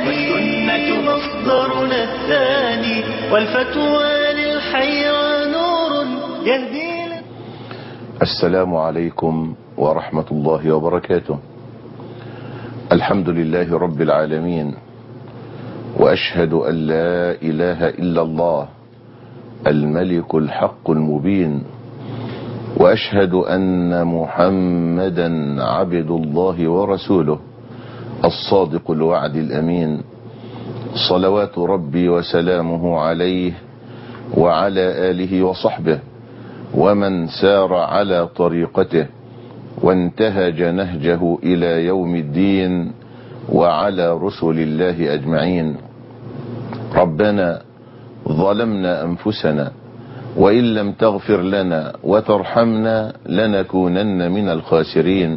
والسنة مصدرنا الثاني والفتوى للحيرى نور يهدي لنا السلام عليكم ورحمة الله وبركاته الحمد لله رب العالمين وأشهد أن لا إله إلا الله الملك الحق المبين وأشهد أن محمدا عبد الله ورسوله الصادق الوعد الأمين صلوات ربي وسلامه عليه وعلى آله وصحبه ومن سار على طريقته وانتهج نهجه إلى يوم الدين وعلى رسل الله أجمعين ربنا ظلمنا أنفسنا وإن لم تغفر لنا وترحمنا لنكونن من الخاسرين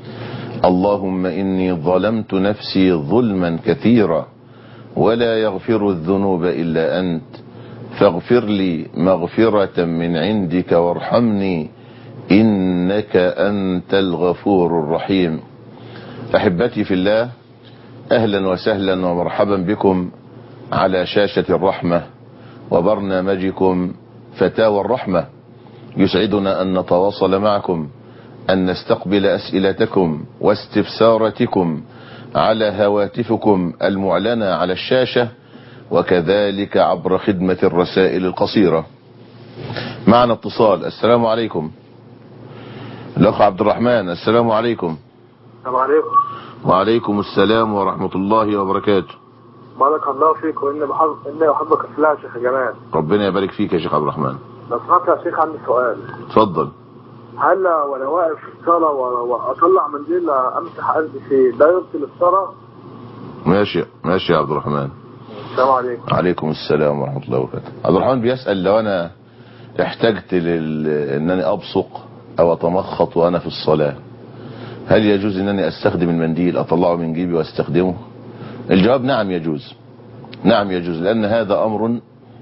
اللهم إني ظلمت نفسي ظلما كثيرا ولا يغفر الذنوب إلا أنت فاغفر لي مغفرة من عندك وارحمني إنك أنت الغفور الرحيم أحبتي في الله أهلا وسهلا ومرحبا بكم على شاشة الرحمة وبرنامجكم فتاوى الرحمة يسعدنا أن نتواصل معكم أن نستقبل أسئلتكم واستفساراتكم على هواتفكم المعلنة على الشاشة وكذلك عبر خدمة الرسائل القصيرة معنا اتصال السلام عليكم الأخ عبد الرحمن السلام عليكم السلام عليكم وعليكم السلام ورحمة الله وبركاته بارك الله فيك وإني بحب إني أحبك في الله يا شيخ جمال ربنا يبارك فيك يا شيخ عبد الرحمن لو سمحت يا شيخ عندي سؤال اتفضل هل وأنا واقف في الصلاة و- وأطلع منديل أمسح قلبي فيه ده يبطل الصلاة؟ ماشي ماشي يا عبد الرحمن السلام عليكم عليكم السلام ورحمة الله وبركاته عبد الرحمن بيسأل لو أنا احتجت لل... أنني أبصق أو أتمخط وأنا في الصلاة هل يجوز أنني أستخدم المنديل أطلعه من جيبي وأستخدمه الجواب نعم يجوز نعم يجوز لأن هذا أمر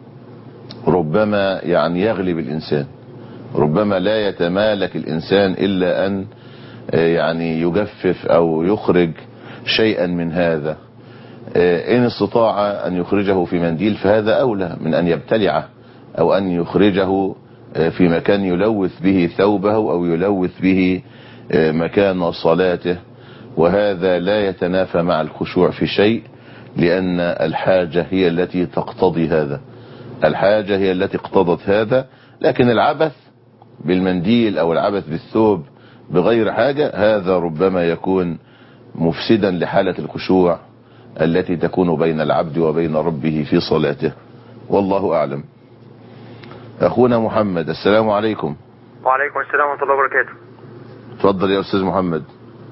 ربما يعني يغلب الإنسان ربما لا يتمالك الإنسان إلا أن آه، يعني يجفف أو يخرج شيئا من هذا آه، إن استطاع أن يخرجه في منديل فهذا أولى من أن يبتلعه أو أن يخرجه آه، في مكان يلوث به ثوبه أو يلوث به آه، مكان صلاته وهذا لا يتنافى مع الخشوع في شيء لأن الحاجة هي التي تقتضي هذا الحاجة هي التي اقتضت هذا لكن العبث بالمنديل أو العبث بالثوب بغير حاجة هذا ربما يكون مفسدا لحالة الخشوع التي تكون بين العبد وبين ربه في صلاته والله أعلم أخونا محمد السلام عليكم وعليكم السلام ورحمة الله وبركاته تفضل يا أستاذ محمد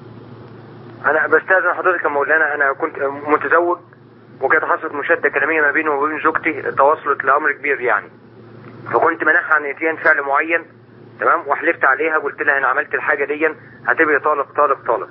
أنا بستأذن حضرتك يا مولانا أنا كنت متزوج وكانت حصلت مشادة كلامية ما بيني وبين زوجتي توصلت لأمر كبير يعني فكنت منحها عن اتيان فعل معين تمام وحلفت عليها وقلت لها أنا عملت الحاجة دي هتبقي طالق طالق طالق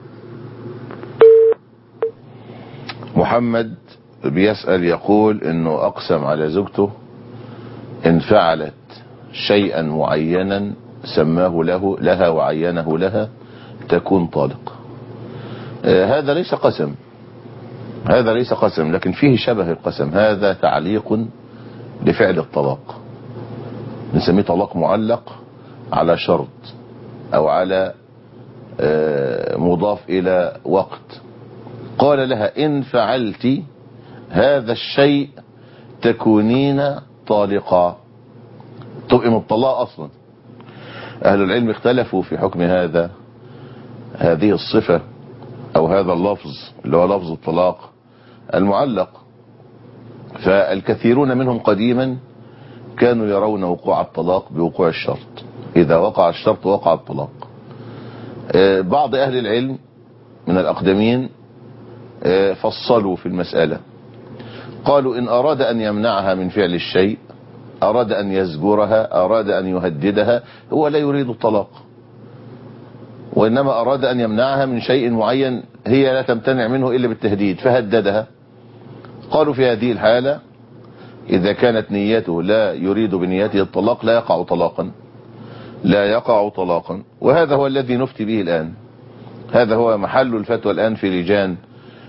محمد بيسأل يقول انه اقسم على زوجته ان فعلت شيئا معينا سماه له لها وعينه لها تكون طالق آه، هذا ليس قسم هذا ليس قسم لكن فيه شبه القسم هذا تعليق لفعل الطلاق نسميه طلاق معلق على شرط او على آه، مضاف الى وقت قال لها إن فعلت هذا الشيء تكونين طالقا تبقي مطلقة أصلا أهل العلم اختلفوا في حكم هذا هذه الصفة أو هذا اللفظ اللي هو لفظ الطلاق المعلق فالكثيرون منهم قديما كانوا يرون وقوع الطلاق بوقوع الشرط إذا وقع الشرط وقع الطلاق آه، بعض أهل العلم من الأقدمين آه، فصلوا في المسألة قالوا إن أراد أن يمنعها من فعل الشيء أراد أن يزجرها أراد أن يهددها هو لا يريد الطلاق وإنما أراد أن يمنعها من شيء معين هي لا تمتنع منه إلا بالتهديد فهددها قالوا في هذه الحالة إذا كانت نيته لا يريد بنيته الطلاق لا يقع طلاقا لا يقع طلاقا وهذا هو الذي نفتي به الآن هذا هو محل الفتوى الآن في لجان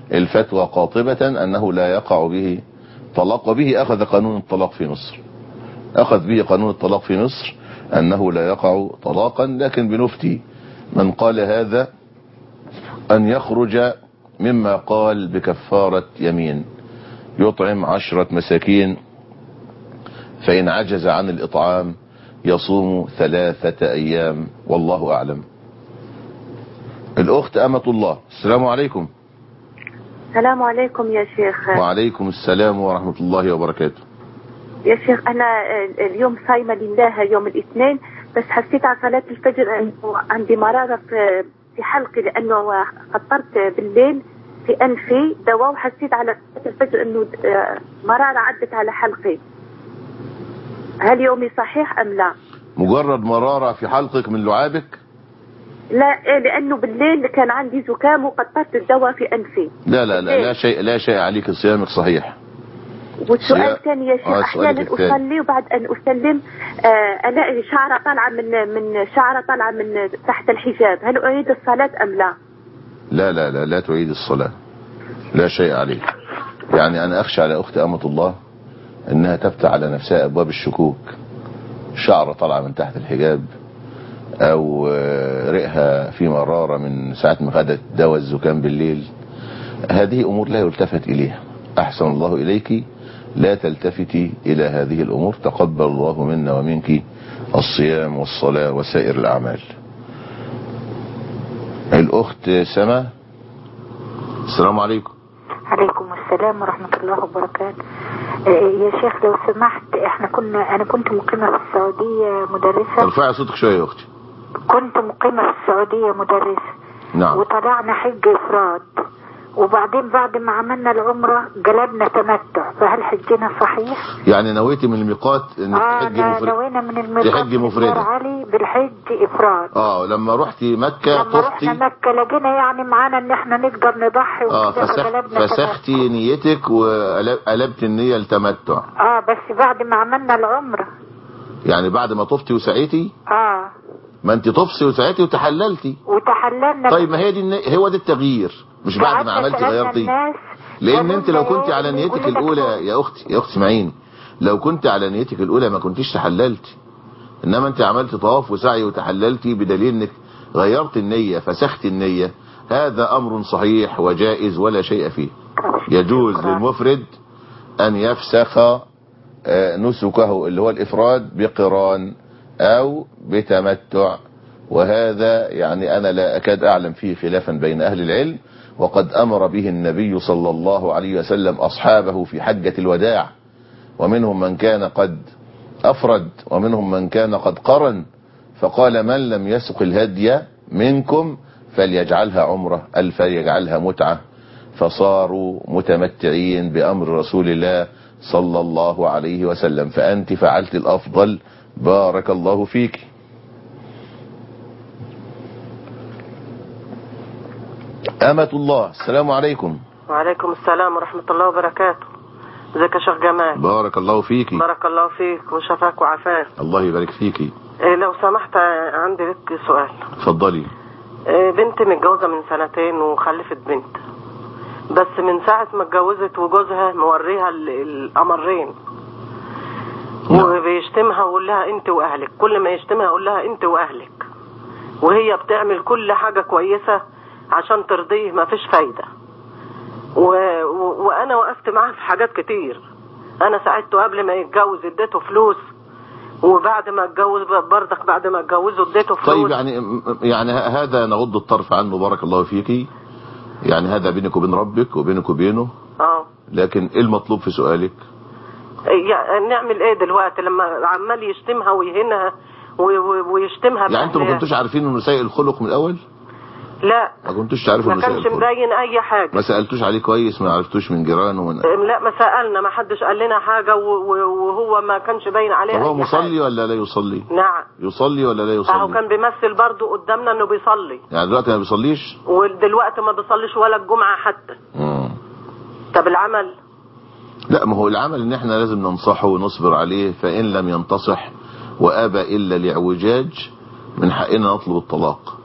الفتوى قاطبة أنه لا يقع به طلاق وبه أخذ قانون الطلاق في مصر أخذ به قانون الطلاق في مصر أنه لا يقع طلاقا لكن بنفتي من قال هذا أن يخرج مما قال بكفارة يمين يطعم عشرة مساكين فإن عجز عن الإطعام يصوم ثلاثة أيام والله أعلم الأخت أمة الله السلام عليكم السلام عليكم يا شيخ وعليكم السلام ورحمة الله وبركاته يا شيخ أنا اليوم صايمة لله يوم الاثنين بس حسيت على صلاة الفجر أنه عندي مرارة في في حلقي لأنه خطرت بالليل في أنفي دواء وحسيت على صلاة الفجر أنه آه، مرارة عدت على حلقي هل يومي صحيح أم لا؟ مجرد مرارة في حلقك من لعابك لا إيه، لأنه بالليل كان عندي زكام وقطرت الدواء في أنفي لا لا لا لا شيء لا شيء عليك صيامك صحيح والسؤال صيام- الثاني يا شيخ آه، احيانا سؤالك الثاني. اصلي وبعد ان اسلم آه الاقي شعره طالعه من من شعره طالعه من تحت الحجاب هل اعيد الصلاه ام لا؟ لا لا لا لا تعيد الصلاة لا شيء عليك يعني أنا أخشى على أخت أمة الله أنها تفتح على نفسها أبواب الشكوك شعر طالعة من تحت الحجاب أو آه، رئها في مرارة من ساعة ما خدت دواء الزكام بالليل هذه أمور لا يلتفت إليها أحسن الله إليك لا تلتفتي إلى هذه الأمور تقبل الله منا ومنك الصيام والصلاة وسائر الأعمال الأخت سما السلام عليكم عليكم السلام ورحمة الله وبركاته آه، يا شيخ لو سمحت احنا كنا انا كنت مقيمة في السعودية مدرسة ارفعي صوتك شوية يا أختي كنت مقيمة في السعودية مدرسة نعم وطلعنا حج افراد وبعدين بعد ما عملنا العمرة قلبنا تمتع فهل حجنا صحيح؟ يعني نويتي من الميقات انك اه تحجي نا- مفرد نوينا من الميقات تحجي من مفردة. دار علي بالحج افراد اه لما رحتي مكة لما رحنا طفتي مكة لقينا يعني معانا ان احنا نقدر نضحي اه وكده فسخ فقلبنا تمتع. فسختي نيتك وقلبت النية التمتع اه بس بعد ما عملنا العمرة يعني بعد ما طفتي وسعيتي اه ما انت طفسي وسعيتي وتحللتي وتحللنا طيب ما هي دي النية هو ده التغيير مش بعد ما قعدنا عملتي سألنا غيرتي الناس لان قالوا انت لو لنا كنت إيه على اللي نيتك يقول لك الاولى يا اختي يا اختي اسمعيني لو كنت على نيتك الاولى ما كنتيش تحللتي انما انت عملت طواف وسعي وتحللتي بدليل انك غيرت النية فسخت النية هذا امر صحيح وجائز ولا شيء فيه يجوز شكراً. للمفرد ان يفسخ آه، نسكه اللي هو الافراد بقران او بتمتع وهذا يعني انا لا اكاد اعلم فيه خلافا بين اهل العلم وقد امر به النبي صلى الله عليه وسلم اصحابه في حجة الوداع ومنهم من كان قد افرد ومنهم من كان قد قرن فقال من لم يسق الهدي منكم فليجعلها عمره أل فليجعلها متعة فصاروا متمتعين بأمر رسول الله صلى الله عليه وسلم فأنت فعلت الأفضل بارك الله فيك أمة الله السلام عليكم وعليكم السلام ورحمة الله وبركاته ازيك يا شيخ جمال بارك الله فيك بارك الله فيك وشفاك وعافاك الله يبارك فيك إيه لو سمحت آه، عندي لك سؤال اتفضلي إيه بنتي متجوزة من سنتين وخلفت بنت بس من ساعة ما اتجوزت وجوزها موريها ال- القمرين نعم. وبيشتمها ويقول لها انت واهلك كل ما يشتمها يقول لها انت واهلك وهي بتعمل كل حاجة كويسة عشان ترضيه ما فيش فايدة و... و... وانا وقفت معاه في حاجات كتير انا ساعدته قبل ما يتجوز اديته فلوس وبعد ما اتجوز برضك بعد ما اتجوزه اديته فلوس طيب يعني يعني ه- هذا نغض الطرف عنه بارك الله فيك يعني هذا بينك وبين ربك وبينك وبينه اه لكن ايه المطلوب في سؤالك يعني نعمل ايه دلوقتي لما عمال يشتمها ويهينها و- و- ويشتمها يعني انتوا ما بأهلها؟ كنتوش عارفين انه سيء الخلق من الاول لا ما كنتوش تعرفوا ما انه سيء كانش الخلق مبين اي حاجه ما سالتوش عليه كويس ما عرفتوش من جيرانه ومن لا ما سالنا ما حدش قال لنا حاجه و- و- وهو ما كانش باين عليه طب هو أي مصلي حاجة. ولا لا يصلي نعم يصلي ولا لا اهو يصلي كان بيمثل برضه قدامنا انه بيصلي يعني دلوقتي ما بيصليش ودلوقتي ما بيصليش ولا الجمعه حتى مم. طب العمل لا ما هو العمل ان احنا لازم ننصحه ونصبر عليه فان لم ينتصح وابى الا لاعوجاج من حقنا نطلب الطلاق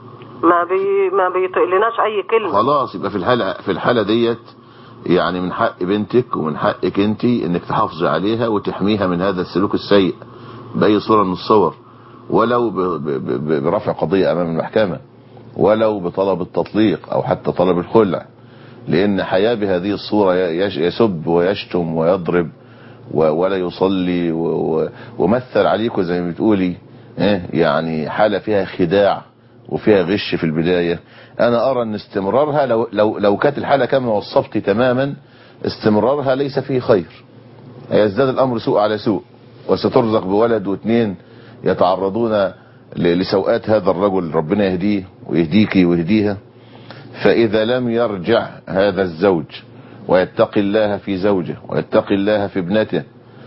ما بي ما بيطقلناش اي كلمه خلاص يبقى في الحالة في الحالة ديت يعني من حق بنتك ومن حقك انت انك تحافظي عليها وتحميها من هذا السلوك السيء بأي صورة من الصور ولو ب- ب- ب- برفع قضية امام المحكمة ولو بطلب التطليق او حتى طلب الخلع لان حياة بهذه الصورة يش- يسب ويشتم ويضرب و- ولا يصلي و- و- ومثل عليكم زي ما بتقولي إيه؟ يعني حالة فيها خداع وفيها غش في البداية انا ارى ان استمرارها لو, لو, لو كانت الحالة كما وصفت تماما استمرارها ليس فيه خير يزداد الامر سوء على سوء وسترزق بولد واثنين يتعرضون ل- لسوءات هذا الرجل ربنا يهديه ويهديك ويهديها فإذا لم يرجع هذا الزوج ويتقي الله في زوجه ويتقي الله في ابنته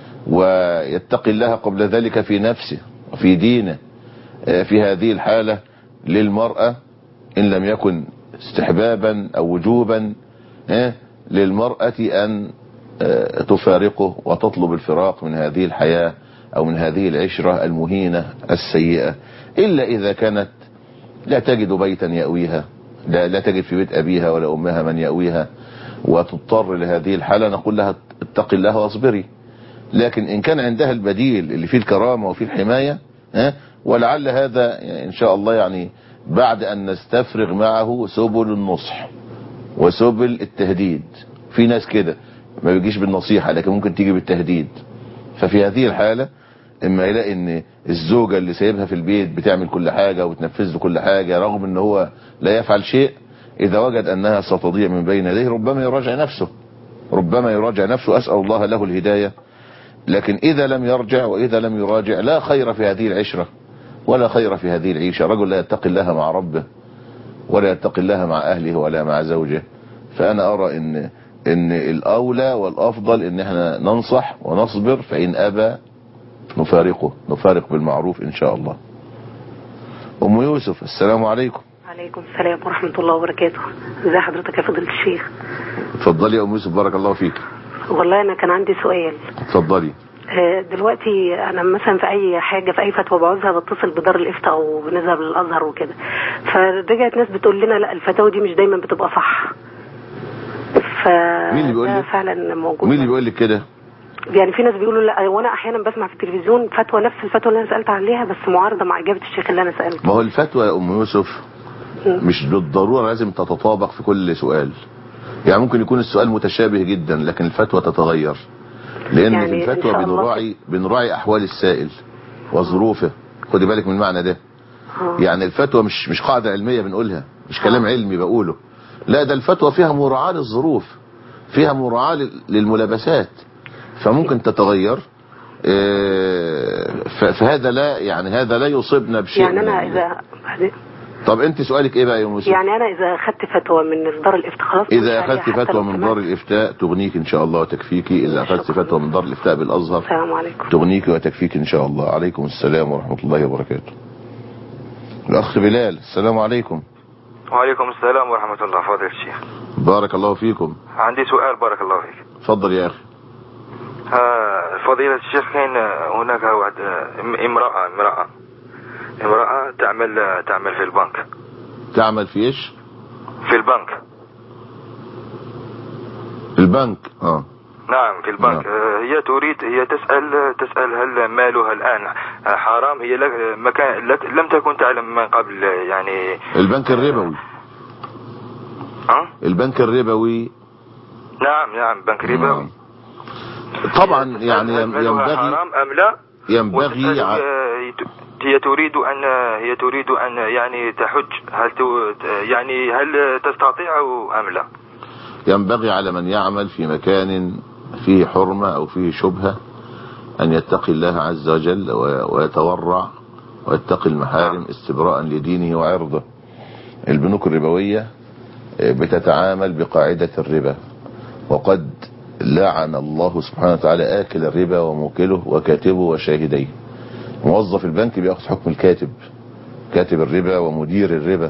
ويتقي الله قبل ذلك في نفسه وفي دينه آه، في هذه الحالة للمرأة إن لم يكن استحبابا أو وجوبا آه، للمرأة أن آه، تفارقه وتطلب الفراق من هذه الحياة أو من هذه العشرة المهينة السيئة إلا إذا كانت لا تجد بيتا يأويها لا, لا تجد في بيت أبيها ولا أمها من يأويها وتضطر لهذه الحالة نقول لها اتق الله واصبري لكن إن كان عندها البديل اللي فيه الكرامة وفيه الحماية ها ولعل هذا إن شاء الله يعني بعد أن نستفرغ معه سبل النصح وسبل التهديد في ناس كده ما بيجيش بالنصيحة لكن ممكن تيجي بالتهديد ففي هذه الحالة اما يلاقي ان الزوجة اللي سايبها في البيت بتعمل كل حاجة وتنفذ له كل حاجة رغم ان هو لا يفعل شيء اذا وجد انها ستضيع من بين يديه ربما يراجع نفسه ربما يراجع نفسه اسأل الله له الهداية لكن اذا لم يرجع واذا لم يراجع لا خير في هذه العشرة ولا خير في هذه العيشة رجل لا يتقي الله مع ربه ولا يتقي الله مع اهله ولا مع زوجه فانا ارى ان ان الاولى والافضل ان احنا ننصح ونصبر فان ابى نفارقه نفارق بالمعروف ان شاء الله ام يوسف السلام عليكم عليكم السلام ورحمة الله وبركاته ازي حضرتك يا فضيلة الشيخ اتفضلي يا ام يوسف بارك الله فيك والله انا كان عندي سؤال اتفضلي آه، دلوقتي انا مثلا في اي حاجه في اي فتوى بعوزها بتصل بدار الافتاء او بنذهب للازهر وكده فرجعت ناس بتقول لنا لا الفتاوى دي مش دايما بتبقى صح ف مين اللي بيقول ده لك؟ فعلا موجود مين اللي بيقول لك كده يعني في ناس بيقولوا لا وانا احيانا بسمع في التلفزيون فتوى نفس الفتوى اللي انا سالت عليها بس معارضه مع اجابه الشيخ اللي انا سالته ما هو الفتوى يا ام يوسف مش بالضرورة لازم تتطابق في كل سؤال يعني ممكن يكون السؤال متشابه جدا لكن الفتوى تتغير لان يعني في إن الفتوى شاء الله. بنراعي بنراعي احوال السائل وظروفه خدي بالك من المعنى ده آه. يعني الفتوى مش مش قاعدة علمية بنقولها مش كلام علمي بقوله لا ده الفتوى فيها مراعاة للظروف فيها مراعاة لل- للملابسات فممكن تتغير آه، ف- فهذا لا يعني هذا لا يصيبنا بشيء يعني من انا ال- اذا طب انت سؤالك ايه بقى يا يوسف يعني انا اذا اخدت فتوى من دار الافتاء خلاص مش اذا عليها اخذت حتى فتوى لو من سمعت. دار الافتاء تغنيك ان شاء الله وتكفيكي اذا اخذت شكراً. فتوى من دار الافتاء بالازهر السلام عليكم تغنيك وتكفيك ان شاء الله عليكم السلام ورحمة الله وبركاته الاخ بلال السلام عليكم وعليكم السلام ورحمة الله فضيلة الشيخ بارك الله فيكم عندي سؤال بارك الله فيك تفضل يا اخي آه، فضيلة الشيخ كاين آه، هناك واحد آه، ام- امرأة امرأة امرأة تعمل آه، تعمل في البنك تعمل في ايش في البنك البنك اه نعم في البنك نعم. آه، هي تريد هي تسأل تسأل هل مالها الآن آه، حرام هي لك- مكان لك- لم تكن تعلم من قبل آه، يعني البنك الربوي ها؟ البنك الربوي نعم نعم بنك ربوي نعم. طبعا يعني هل مالها ينبغي حرام أم لا ينبغي وتسأل، ع- آه، هي تريد أن هي تريد أن يعني تحج هل ت- يعني هل تستطيع أم لا؟ ينبغي على من يعمل في مكان فيه حرمة او فيه شبهة ان يتقي الله عز وجل و- ويتورع ويتقي المحارم استبراء لدينه وعرضه البنوك الربوية بتتعامل بقاعدة الربا وقد لعن الله سبحانه وتعالى آكل الربا وموكله وكاتبه وشاهديه موظف البنك بياخد حكم الكاتب كاتب الربا ومدير الربا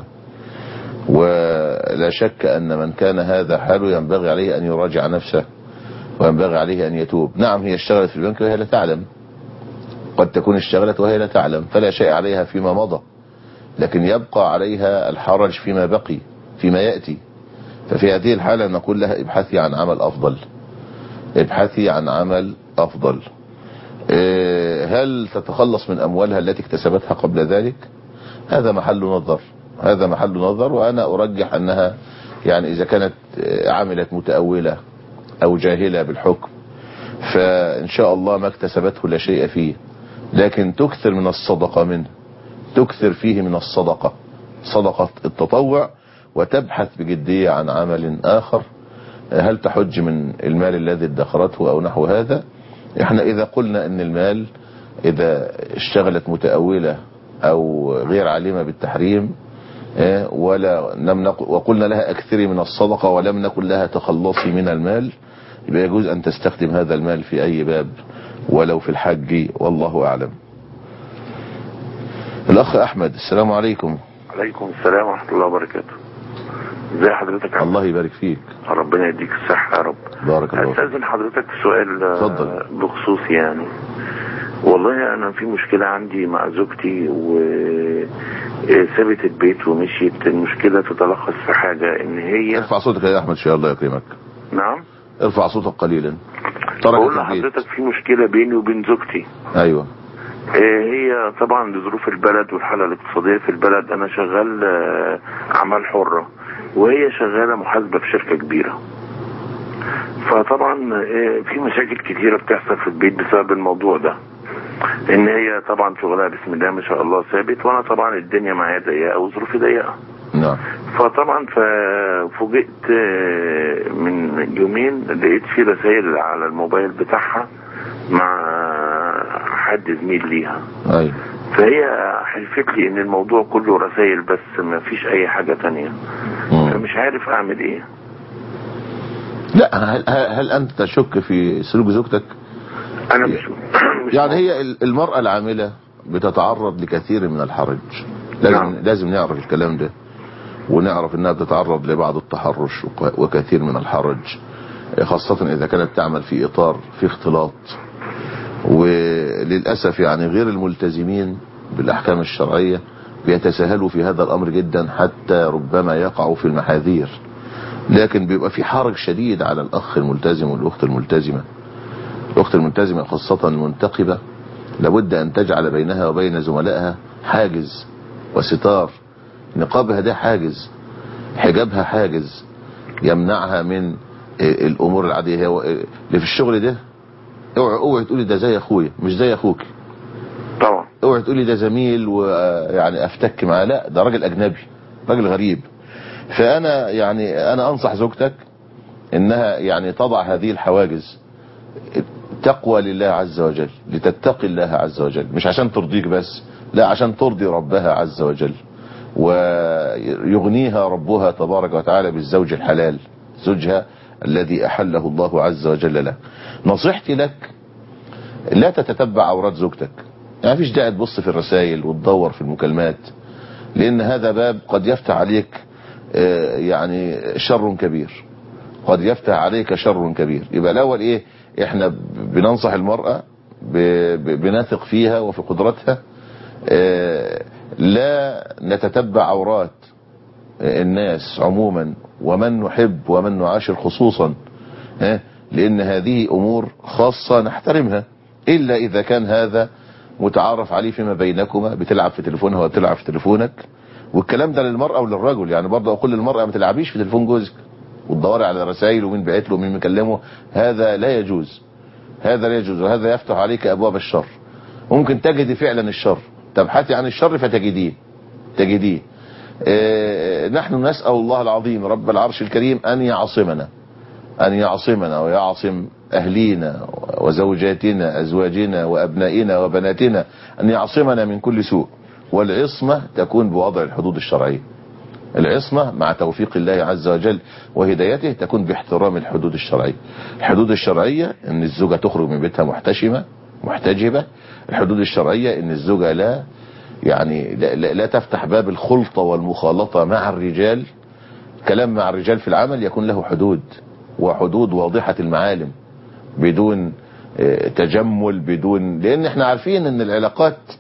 ولا شك أن من كان هذا حاله ينبغي عليه أن يراجع نفسه وينبغي عليه أن يتوب نعم هي اشتغلت في البنك وهي لا تعلم قد تكون اشتغلت وهي لا تعلم فلا شيء عليها فيما مضى لكن يبقى عليها الحرج فيما بقي فيما يأتي ففي هذه الحالة نقول لها ابحثي عن عمل أفضل ابحثي عن عمل أفضل إيه، هل تتخلص من أموالها التي اكتسبتها قبل ذلك هذا محل نظر هذا محل نظر وأنا أرجح أنها يعني إذا كانت آه، عملت متأولة أو جاهلة بالحكم فإن شاء الله ما اكتسبته لا شيء فيه لكن تكثر من الصدقة منه تكثر فيه من الصدقة صدقة التطوع وتبحث بجدية عن عمل آخر هل تحج من المال الذي ادخرته أو نحو هذا احنا إذا قلنا ان المال إذا اشتغلت متأولة أو غير عليمة بالتحريم اه، ولا لم نقل وقلنا لها أكثري من الصدقة ولم نقل لها تخلصي من المال يبقى يجوز أن تستخدم هذا المال في أي باب ولو في الحج والله أعلم الأخ أحمد السلام عليكم عليكم السلام ورحمة الله وبركاته ازي حضرتك يا عم؟ الله يبارك فيك ربنا يديك الصحة يا رب بارك الله فيك استاذن حضرتك في سؤال آه، اتفضل. بخصوص يعني والله انا في مشكلة عندي مع زوجتي و آه، سابت البيت ومشيت المشكلة تتلخص في حاجة ان هي ارفع صوتك يا أحمد إن شاء الله يكرمك نعم ارفع صوتك قليلا بقول تركت البيت لحضرتك في مشكلة بيني وبين زوجتي أيوة آه، هي طبعا لظروف البلد والحالة الاقتصادية في البلد انا شغال آه، اعمال حرة وهي شغالة محاسبة في شركة كبيرة فطبعا آه، في مشاكل كتيرة بتحصل في البيت بسبب الموضوع ده ان هي طبعا شغلها بسم الله ما شاء الله ثابت وانا طبعا الدنيا معايا ضيقه وظروفي ضيقه نعم فطبعا ففوجئت آه، من يومين لقيت في رسائل على الموبايل بتاعها مع حد زميل ليها أيوة فهي حلفت لي ان الموضوع كله رسائل بس ما فيش اي حاجة تانية مم. فمش عارف اعمل ايه لا هل, هل أنت تشك في سلوك زوجتك انا مش, مش يعني هي ال- المرأة العاملة بتتعرض لكثير من الحرج لازم, نعم. لازم نعرف الكلام ده ونعرف انها بتتعرض لبعض التحرش وك- وكثير من الحرج خاصة اذا كانت تعمل في اطار في اختلاط وللأسف يعني غير الملتزمين بالاحكام الشرعية بيتساهلوا في هذا الامر جدا حتى ربما يقعوا في المحاذير لكن بيبقى في حرج شديد على الاخ الملتزم والاخت الملتزمة الاخت الملتزمة خاصة المنتقبة لابد ان تجعل بينها وبين زملائها حاجز وستار نقابها ده حاجز حجابها حاجز يمنعها من آه، الامور العادية هي اللي في الشغل ده اوعي اوعي تقولي ده زي اخويا مش زي اخوك طبعا اوعي تقولي ده زميل ويعني افتك معاه لا ده راجل اجنبي راجل غريب فانا يعني انا انصح زوجتك انها يعني تضع هذه الحواجز تقوى لله عز وجل لتتقي الله عز وجل مش عشان ترضيك بس لا عشان ترضي ربها عز وجل ويغنيها ربها تبارك وتعالى بالزوج الحلال زوجها الذي أحله الله عز وجل له نصيحتي لك لا تتتبع عورات زوجتك يعني فيش داعي تبص في الرسائل وتدور في المكالمات لأن هذا باب قد يفتح عليك آه، يعني شر كبير قد يفتح عليك شر كبير يبقى الأول إيه إحنا بننصح المرأة ب- ب- بنثق فيها وفي قدرتها آه، لا نتتبع عورات الناس عموما ومن نحب ومن نعاشر خصوصا ها؟ لأن هذه أمور خاصة نحترمها إلا إذا كان هذا متعارف عليه فيما بينكما بتلعب في تليفونها وتلعب في تليفونك والكلام ده للمرأة وللرجل يعني برضه أقول للمرأة ما تلعبيش في تليفون جوزك وتدوري على رسائل ومين بعت له ومين مكلمه هذا لا يجوز هذا لا يجوز وهذا يفتح عليك أبواب الشر ممكن تجدي فعلا الشر تبحثي عن الشر فتجديه تجديه آه، نحن نسأل الله العظيم رب العرش الكريم أن يعصمنا أن يعصمنا ويعصم أهلينا وزوجاتنا أزواجنا وأبنائنا وبناتنا أن يعصمنا من كل سوء والعصمة تكون بوضع الحدود الشرعية العصمة مع توفيق الله عز وجل وهدايته تكون باحترام الحدود الشرعية الحدود الشرعية ان الزوجة تخرج من بيتها محتشمة محتجبة الحدود الشرعية ان الزوجة لا يعني لا, لا, لا تفتح باب الخلطة والمخالطة مع الرجال كلام مع الرجال في العمل يكون له حدود وحدود واضحة المعالم بدون آه، تجمل بدون لان احنا عارفين ان العلاقات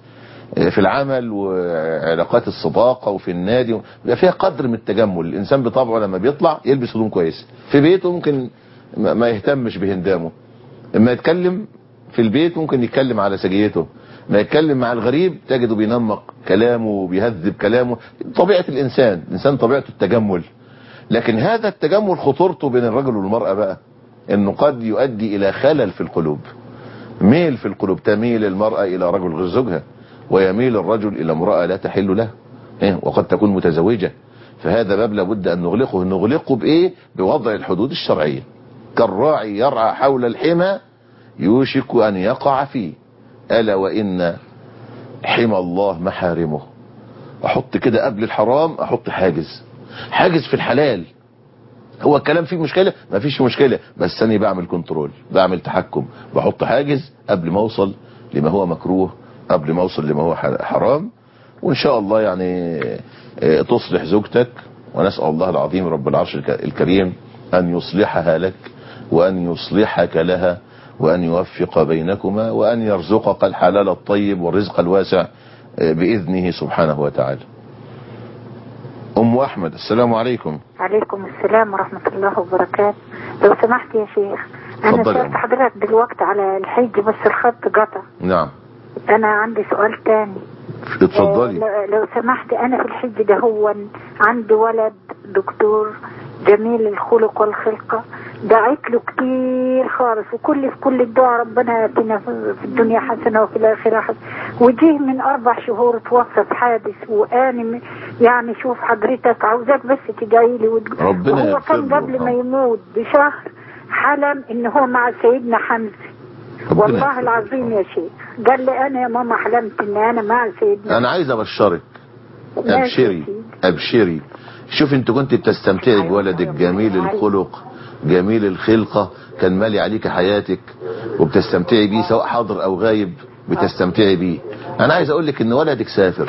في العمل وعلاقات الصداقة وفي النادي بيبقى فيها قدر من التجمل الإنسان بطبعه لما بيطلع يلبس هدوم كويس في بيته ممكن ما ما يهتمش بهندامه لما يتكلم في البيت ممكن يتكلم على سجيته ما يتكلم مع الغريب تجده بينمق كلامه وبيهذب كلامه طبيعة الإنسان الإنسان طبيعته التجمل لكن هذا التجمل خطورته بين الرجل والمرأة بقى انه قد يؤدي الى خلل في القلوب ميل في القلوب تميل المرأة الى رجل غير زوجها ويميل الرجل الى امرأة لا تحل له إيه؟ وقد تكون متزوجة فهذا باب لابد ان نغلقه نغلقه بايه بوضع الحدود الشرعية كالراعي يرعى حول الحمى يوشك ان يقع فيه الا وان حمى الله محارمه احط كده قبل الحرام احط حاجز حاجز في الحلال هو الكلام فيه مشكلة ما فيش مشكلة بس انا بعمل كنترول بعمل تحكم بحط حاجز قبل ما اوصل لما هو مكروه قبل ما اوصل لما هو حرام وان شاء الله يعني اه تصلح زوجتك ونسأل الله العظيم رب العرش الكريم ان يصلحها لك وان يصلحك لها وان يوفق بينكما وان يرزقك الحلال الطيب والرزق الواسع اه باذنه سبحانه وتعالى ام احمد السلام عليكم عليكم السلام ورحمة الله وبركاته لو سمحت يا شيخ انا اتفضل يا سألت حضرتك دلوقتي على الحج بس الخط قطع نعم انا عندي سؤال تاني اتفضلي آه، لو- لو سمحت انا في الحج ده هو عندي ولد دكتور جميل الخلق والخلقة دعيت له كتير خالص وكل في كل الدعاء ربنا ياتينا في الدنيا حسنة وفي الآخرة حسنة وجيه من أربع شهور توفى في حادث وأنا م- يعني شوف حضرتك عاوزاك بس تدعي لي وتج- ربنا وهو يغفر كان له قبل ما يموت بشهر حلم إن هو مع سيدنا حمزة ربنا والله يغفر العظيم يا شيخ قال لي أنا يا ماما حلمت إن أنا مع سيدنا انا عايز ابشرك ماشي يا ابشري سيدي. ابشري شوف انت كنت بتستمتعي بولدك جميل الخلق جميل الخلقة كان مالي عليك حياتك وبتستمتعي بيه سواء حاضر او غايب بتستمتعي بيه انا عايز اقول لك ان ولدك سافر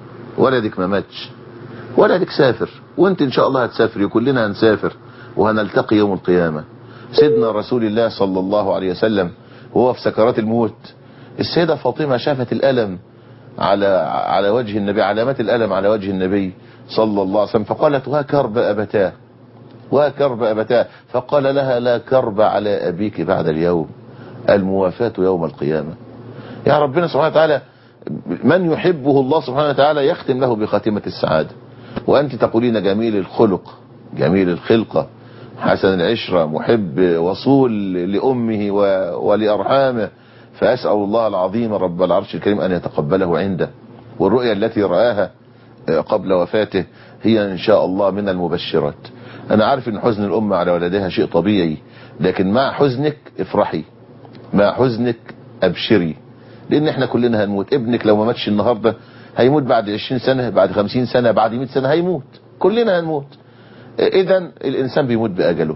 ولدك ما ماتش ولدك سافر وانت ان شاء الله هتسافري وكلنا هنسافر وهنلتقي يوم القيامة سيدنا رسول الله صلى الله عليه وسلم وهو في سكرات الموت السيدة فاطمة شافت الألم على على وجه النبي علامات الألم على وجه النبي صلى الله عليه وسلم فقالت وا كرب أبتاه وا كرب أبتاه فقال لها لا كرب على أبيك بعد اليوم الموافاة يوم القيامة يا ربنا سبحانه وتعالى من يحبه الله سبحانه وتعالى يختم له بخاتمة السعادة وأنت تقولين جميل الخلق جميل الخلقة حسن العشرة محب وصول لأمه و- ولأرحامه فأسأل الله العظيم رب العرش الكريم أن يتقبله عنده والرؤيا التي رآها قبل وفاته هي إن شاء الله من المبشرات أنا عارف أن حزن الأمة على ولدها شيء طبيعي لكن مع حزنك افرحي مع حزنك أبشري لأن احنا كلنا هنموت ابنك لو ما ماتش النهاردة هيموت بعد 20 سنة بعد 50 سنة بعد 100 سنة هيموت كلنا هنموت اذا الانسان بيموت باجله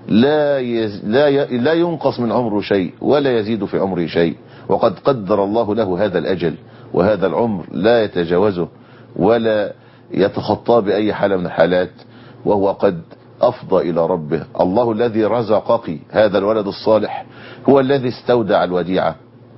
لا يز... لا ي... لا ينقص من عمره شيء ولا يزيد في عمره شيء وقد قدر الله له هذا الاجل وهذا العمر لا يتجاوزه ولا يتخطى باي حاله من الحالات وهو قد افضى الى ربه الله الذي رزقك هذا الولد الصالح هو الذي استودع الوديعه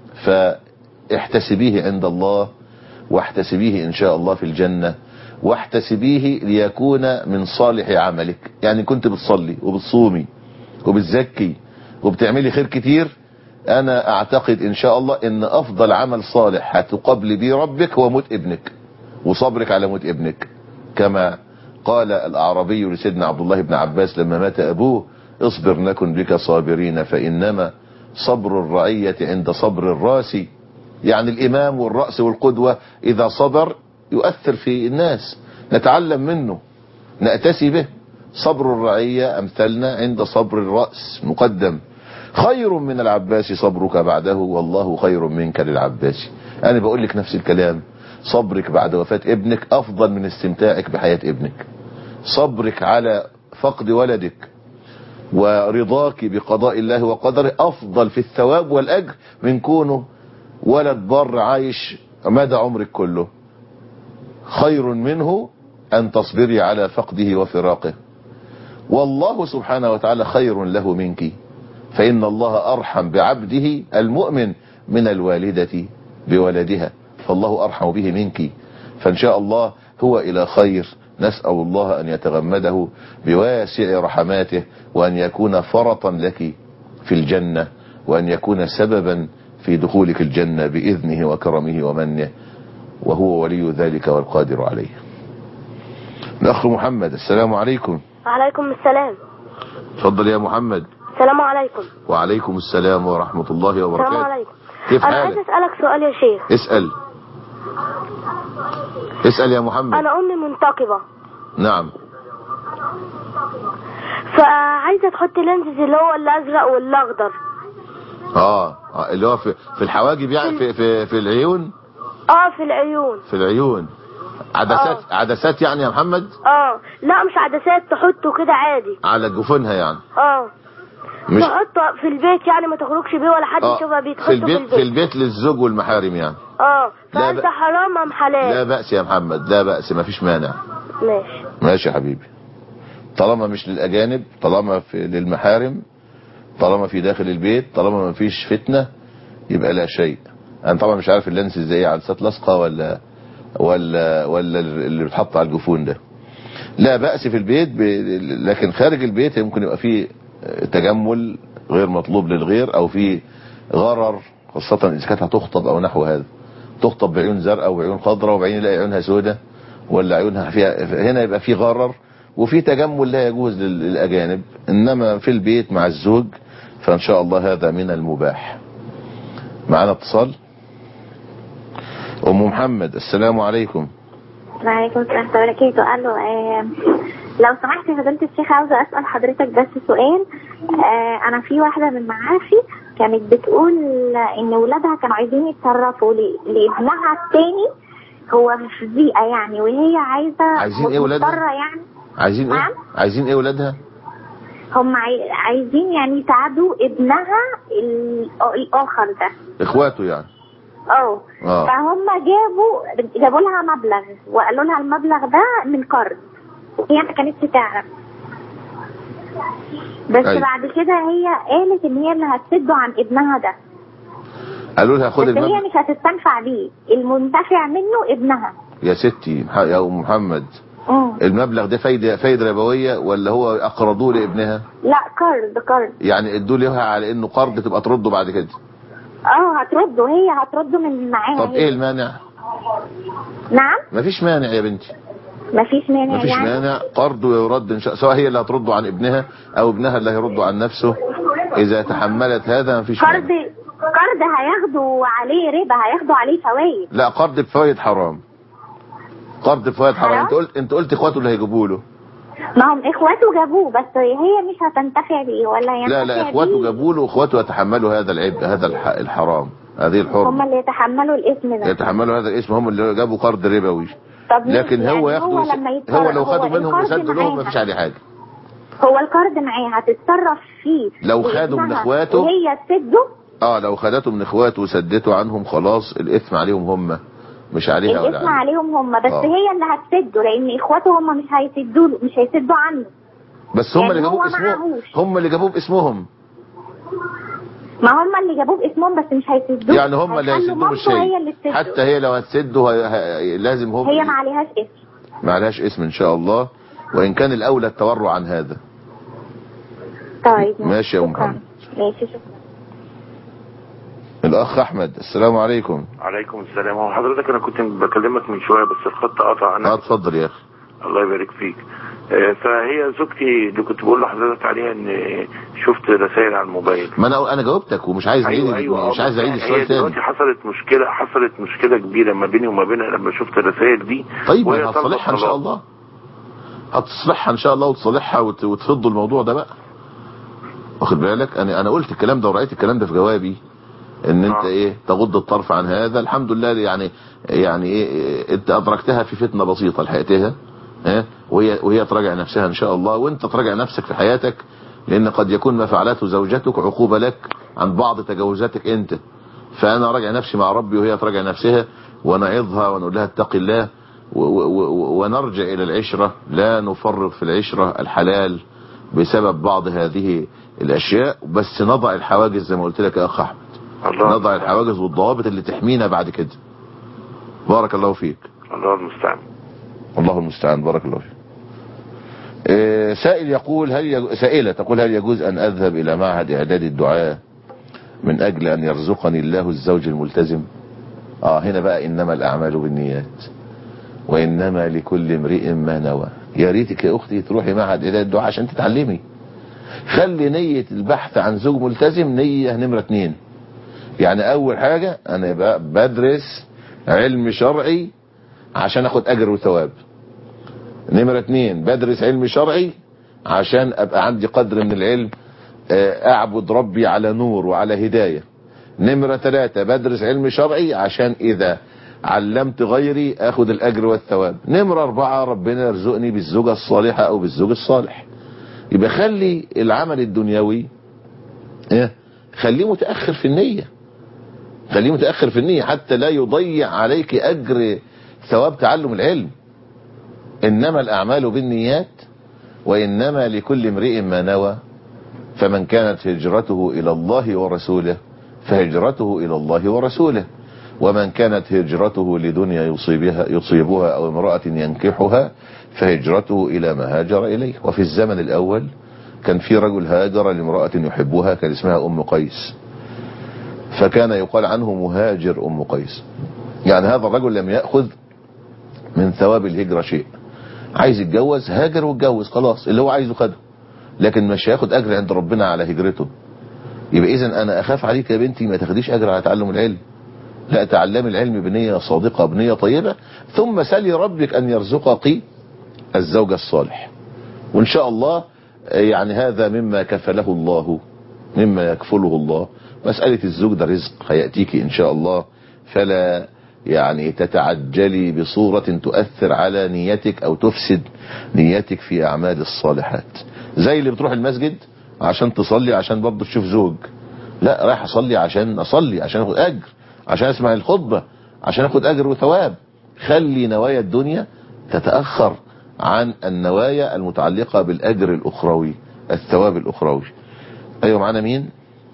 فاحتسبيه عند الله واحتسبيه ان شاء الله في الجنه واحتسبيه ليكون من صالح عملك يعني كنت بتصلي وبتصومي وبتزكي وبتعملي خير كتير انا اعتقد ان شاء الله ان افضل عمل صالح هتقابلي بيه ربك هو موت ابنك وصبرك على موت ابنك كما قال الاعرابي لسيدنا عبد الله بن عباس لما مات ابوه اصبر نكن بك صابرين فانما صبر الرعية عند صبر الراس يعني الامام والرأس والقدوة اذا صبر يؤثر في الناس نتعلم منه نأتسي به صبر الرعية أمثلنا عند صبر الرأس مقدم خير من العباس صبرك بعده والله خير منك للعباس أنا بقول لك نفس الكلام صبرك بعد وفاة ابنك أفضل من استمتاعك بحياة ابنك صبرك على فقد ولدك ورضاك بقضاء الله وقدره أفضل في الثواب والأجر من كونه ولد بر عايش مدى عمرك كله خير منه أن تصبري على فقده وفراقه والله سبحانه وتعالى خير له منك فإن الله أرحم بعبده المؤمن من الوالدة بولدها فالله أرحم به منك فإن شاء الله هو إلى خير نسأل الله أن يتغمده بواسع رحماته وأن يكون فرطا لك في الجنة وأن يكون سببا في دخولك الجنة بإذنه وكرمه ومنه وهو ولي ذلك والقادر عليه الأخ محمد السلام عليكم وعليكم السلام تفضل يا محمد السلام عليكم وعليكم السلام ورحمة الله السلام وبركاته عليكم كيف انا عايز حالك اسالك سؤال يا شيخ اسأل اسأل يا محمد انا امي منتقبه نعم فعايزه تحط لينزز اللي هو الازرق والاخضر اه آه، اللي هو في, في الحواجب يعني في, في, في العيون اه في العيون في العيون عدسات عدسات يعني يا محمد اه لا مش عدسات تحطه كده عادي على جفونها يعني اه مش تحطه في البيت يعني ما تخرجش بيه ولا حد آه، يشوفها بيه في تحطه البيت في البيت للزوج والمحارم يعني اه لا فانت ب- حرام ام حلال لا بأس يا محمد لا بأس ما فيش مانع ماشي ماشي يا حبيبي طالما مش للأجانب طالما في للمحارم طالما في داخل البيت طالما ما فيش فتنة يبقى لا شيء انا طبعا مش عارف اللينس ازاي عدسات لاصقه ولا ولا ولا اللي بيتحط على الجفون ده لا بأس في البيت ب... لكن خارج البيت ممكن يبقى فيه تجمل غير مطلوب للغير او في غرر خاصة اذا كانت هتخطب او نحو هذا تخطب بعيون زرقاء وعيون خضراء وبعدين يلاقي عيونها سوداء ولا عيونها فيها هنا يبقى في غرر وفي تجمل لا يجوز لل- للاجانب انما في البيت مع الزوج فان شاء الله هذا من المباح معنا اتصال ام محمد السلام عليكم وعليكم السلام ورحمة الله وبركاته قال له آه لو سمحت يا فضيلة الشيخ عاوزة أسأل حضرتك بس سؤال آه أنا في واحدة من معارفي كانت بتقول إن ولادها كانوا عايزين يتصرفوا ل- لابنها التاني هو في بيئة يعني وهي عايزة عايزين إيه ولادها؟ مضطرة يعني عايزين ايه نعم. عايزين ايه ولادها هم عاي- عايزين يعني يساعدوا ابنها ال- الآخر ده اخواته يعني اه اه فهم جابوا جابوا لها مبلغ وقالوا لها المبلغ ده من قرض وهي ما كانتش تعرف بس أيوة. بعد كده هي قالت ان هي اللي هتسده عن ابنها ده قالوا لها خد بس هي المبلغ مش هتستنفع بيه المنتفع منه ابنها يا ستي مح- يا ام محمد مم. المبلغ ده فايدة فايدة ربوية ولا هو اقرضوه لابنها لا قرض قرض يعني ادوا لها على انه قرض تبقى ترده بعد كده اه هترده هي هترده من معاها طب هي. ايه المانع نعم مفيش مانع يا بنتي مفيش مانع مفيش يعني مانع قرض ويرد إن شاء سواء هي اللي هترده عن ابنها او ابنها اللي هيرده عن نفسه اذا تحملت هذا مفيش قرض مانع قرض هياخدوا عليه ربا هياخدوا عليه فوائد لا قرض بفوائد حرام قرض بفوائد حرام حرام؟ انت قلت انت قلت اخواته اللي هيجيبوا له ما هم اخواته جابوه بس هي مش هتنتفع بيه ولا ينتفع لا لا اخواته بيه جابوا له واخواته يتحملوا هذا العبء هذا الح- الحرام هذه هم الحرمه اللي يتحملوا الاسم ده يتحملوا هذا الاسم هم اللي جابوا قرض ربوي طب ليه؟ لكن يعني هو ياخدوا هو لما يتصرف- هو لو هو خدوا منهم القرض وسدوا لهم معاها. مفيش عليه حاجه هو القرض معاه هتتصرف فيه لو خدوا من لابنها إخواته؟ وهي تسده اه لو خدته من اخواته وسدته عنهم خلاص الاثم عليهم هم مش عليها ولا الاسم عليه عليهم هم بس آه. هي اللي هتسده لان اخواته هم مش هيسدوا له- مش هيسدوا عنه بس هم يعني اللي جابوه هو باسمهم معهوش. هم اللي جابوه باسمهم ما هم اللي جابوه باسمهم بس مش هيسدوه يعني هم اللي هيخلوا هيسدوه مامته هي اللي الشيء تسده حتى هي لو هتسده هي- هي- لازم هم هي ما عليهاش اسم ما عليهاش اسم ان شاء الله وان كان الاولى التورع عن هذا طيب ماشي يا ام شكرا. محمد ماشي شكرا الاخ احمد السلام عليكم عليكم السلام هو حضرتك انا كنت بكلمك من شويه بس الخط قطع اه انا اتفضل يا اخي الله يبارك فيك آه، فهي زوجتي اللي كنت بقول لحضرتك عليها ان شفت رسائل على الموبايل ما انا انا جاوبتك ومش عايز اعيد ايوه ايوه مش عايز اعيد هي السؤال دلوقتي تاني حصلت مشكله حصلت مشكله كبيره ما بيني وما بينها لما شفت الرسائل دي طيب وهي ما طالبة هتصلحها ان شاء طلاق. الله هتصلحها ان شاء الله وتصلحها وت- وتفضوا الموضوع ده بقى واخد بالك انا انا قلت الكلام ده ورأيت الكلام ده في جوابي ان انت آه. ايه تغض الطرف عن هذا الحمد لله يعني يعني ايه إيه، انت ادركتها في فتنه بسيطه لحقتها ها وهي وهي تراجع نفسها ان شاء الله وانت تراجع نفسك في حياتك لان قد يكون ما فعلته زوجتك عقوبه لك عن بعض تجاوزاتك انت فانا راجع نفسي مع ربي وهي تراجع نفسها ونعظها ونقول لها اتق الله و- و- و- ونرجع الى العشره لا نفرط في العشره الحلال بسبب بعض هذه الاشياء بس نضع الحواجز زي ما قلت لك يا اخ احمد الله نضع الحواجز والضوابط اللي تحمينا بعد كده بارك الله فيك الله المستعان الله المستعان بارك الله فيك آه، سائل يقول هل يج... سائلة تقول هل يجوز أن أذهب إلى معهد إعداد الدعاء من أجل أن يرزقني الله الزوج الملتزم آه هنا بقى إنما الأعمال بالنيات وإنما لكل امرئ ما نوى يا ريتك يا أختي تروحي معهد إعداد الدعاء عشان تتعلمي خلي نية البحث عن زوج ملتزم نية نمرة اتنين يعني أول حاجة أنا بقى بدرس علم شرعي عشان أخد أجر وثواب نمرة اتنين بدرس علم شرعي عشان ابقى عندي قدر من العلم آه، اعبد ربي على نور وعلى هداية نمرة ثلاثة بدرس علم شرعي عشان اذا علمت غيري اخد الاجر والثواب نمرة اربعة ربنا يرزقني بالزوجة الصالحة او بالزوج الصالح يبقى خلي العمل الدنيوي إيه؟ خليه متأخر في النية خليه متأخر في النية حتى لا يضيع عليك اجر ثواب تعلم العلم إنما الأعمال بالنيات وإنما لكل امرئ ما نوى فمن كانت هجرته إلى الله ورسوله فهجرته إلى الله ورسوله ومن كانت هجرته لدنيا يصيبها, يصيبها أو امرأة ينكحها فهجرته إلى ما هاجر إليه وفي الزمن الأول كان في رجل هاجر لامرأة يحبها كان اسمها أم قيس فكان يقال عنه مهاجر أم قيس يعني هذا الرجل لم يأخذ من ثواب الهجرة شيء عايز يتجوز هاجر واتجوز خلاص اللي هو عايزه خده لكن مش هياخد اجر عند ربنا على هجرته يبقى اذا انا اخاف عليك يا بنتي ما تاخديش اجر على تعلم العلم لا تعلمي العلم بنية صادقة بنية طيبة ثم سلي ربك ان يرزقك الزوج الصالح وان شاء الله يعني هذا مما كفله الله مما يكفله الله مسألة الزوج ده رزق هيأتيك ان شاء الله فلا يعني تتعجلي بصورة تؤثر على نيتك او تفسد نيتك في اعمال الصالحات زي اللي بتروح المسجد عشان تصلي عشان برضه تشوف زوج لا رايح اصلي عشان اصلي عشان اخد اجر عشان اسمع الخطبة عشان اخد اجر وثواب خلي نوايا الدنيا تتأخر عن النوايا المتعلقة بالاجر الاخروي الثواب الاخروي ايوه معانا مين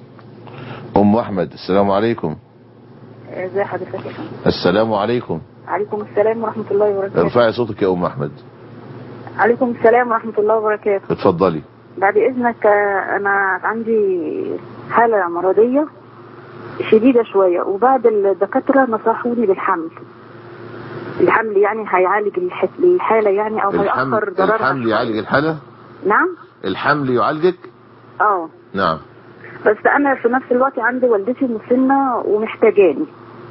ام احمد السلام عليكم ازي حضرتك يا فندم السلام عليكم عليكم السلام ورحمة الله وبركاته ارفعي صوتك يا ام احمد عليكم السلام ورحمة الله وبركاته اتفضلي بعد اذنك آه، انا عندي حالة مرضية شديدة شوية وبعد الدكاترة نصحوني بالحمل الحمل يعني هيعالج الح- الحالة يعني او هيأخر الحمل, ضررها الحمل يعالج الحالة نعم الحمل يعالجك اه نعم بس انا في نفس الوقت عندي والدتي مسنة ومحتاجاني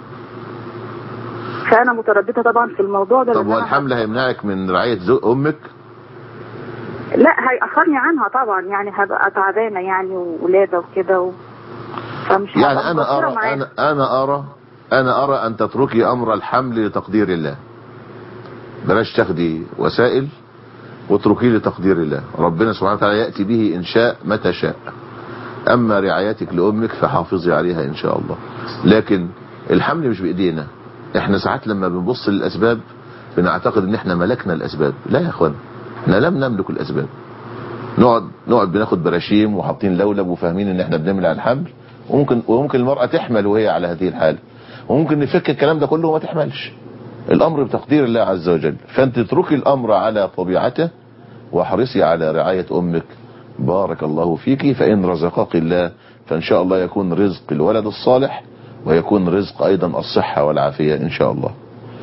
فانا مترددة طبعا في الموضوع ده طب لأن أنا والحمل هيمنعك من رعاية زو امك لا هيأخرني عنها طبعا يعني هبقى تعبانة يعني وولادة وكده و... فمش يعني هبقى انا مقصرة ارى معاها. انا انا ارى انا ارى ان تتركي امر الحمل لتقدير الله بلاش تاخدي وسائل واتركيه لتقدير الله ربنا سبحانه وتعالى يأتي به ان شاء متى شاء اما رعايتك لامك فحافظي عليها ان شاء الله لكن الحمل مش بايدينا احنا ساعات لما بنبص للاسباب بنعتقد ان احنا ملكنا الاسباب لا يا اخوان احنا لم نملك الاسباب نقعد نقعد بناخد براشيم وحاطين لولب وفاهمين ان احنا بنملى الحمل وممكن وممكن المرأة تحمل وهي على هذه الحالة وممكن نفك الكلام ده كله وما تحملش الامر بتقدير الله عز وجل فانت اتركي الامر على طبيعته واحرصي على رعاية امك بارك الله فيك فان رزقك الله فان شاء الله يكون رزق الولد الصالح ويكون رزق ايضا الصحة والعافية ان شاء الله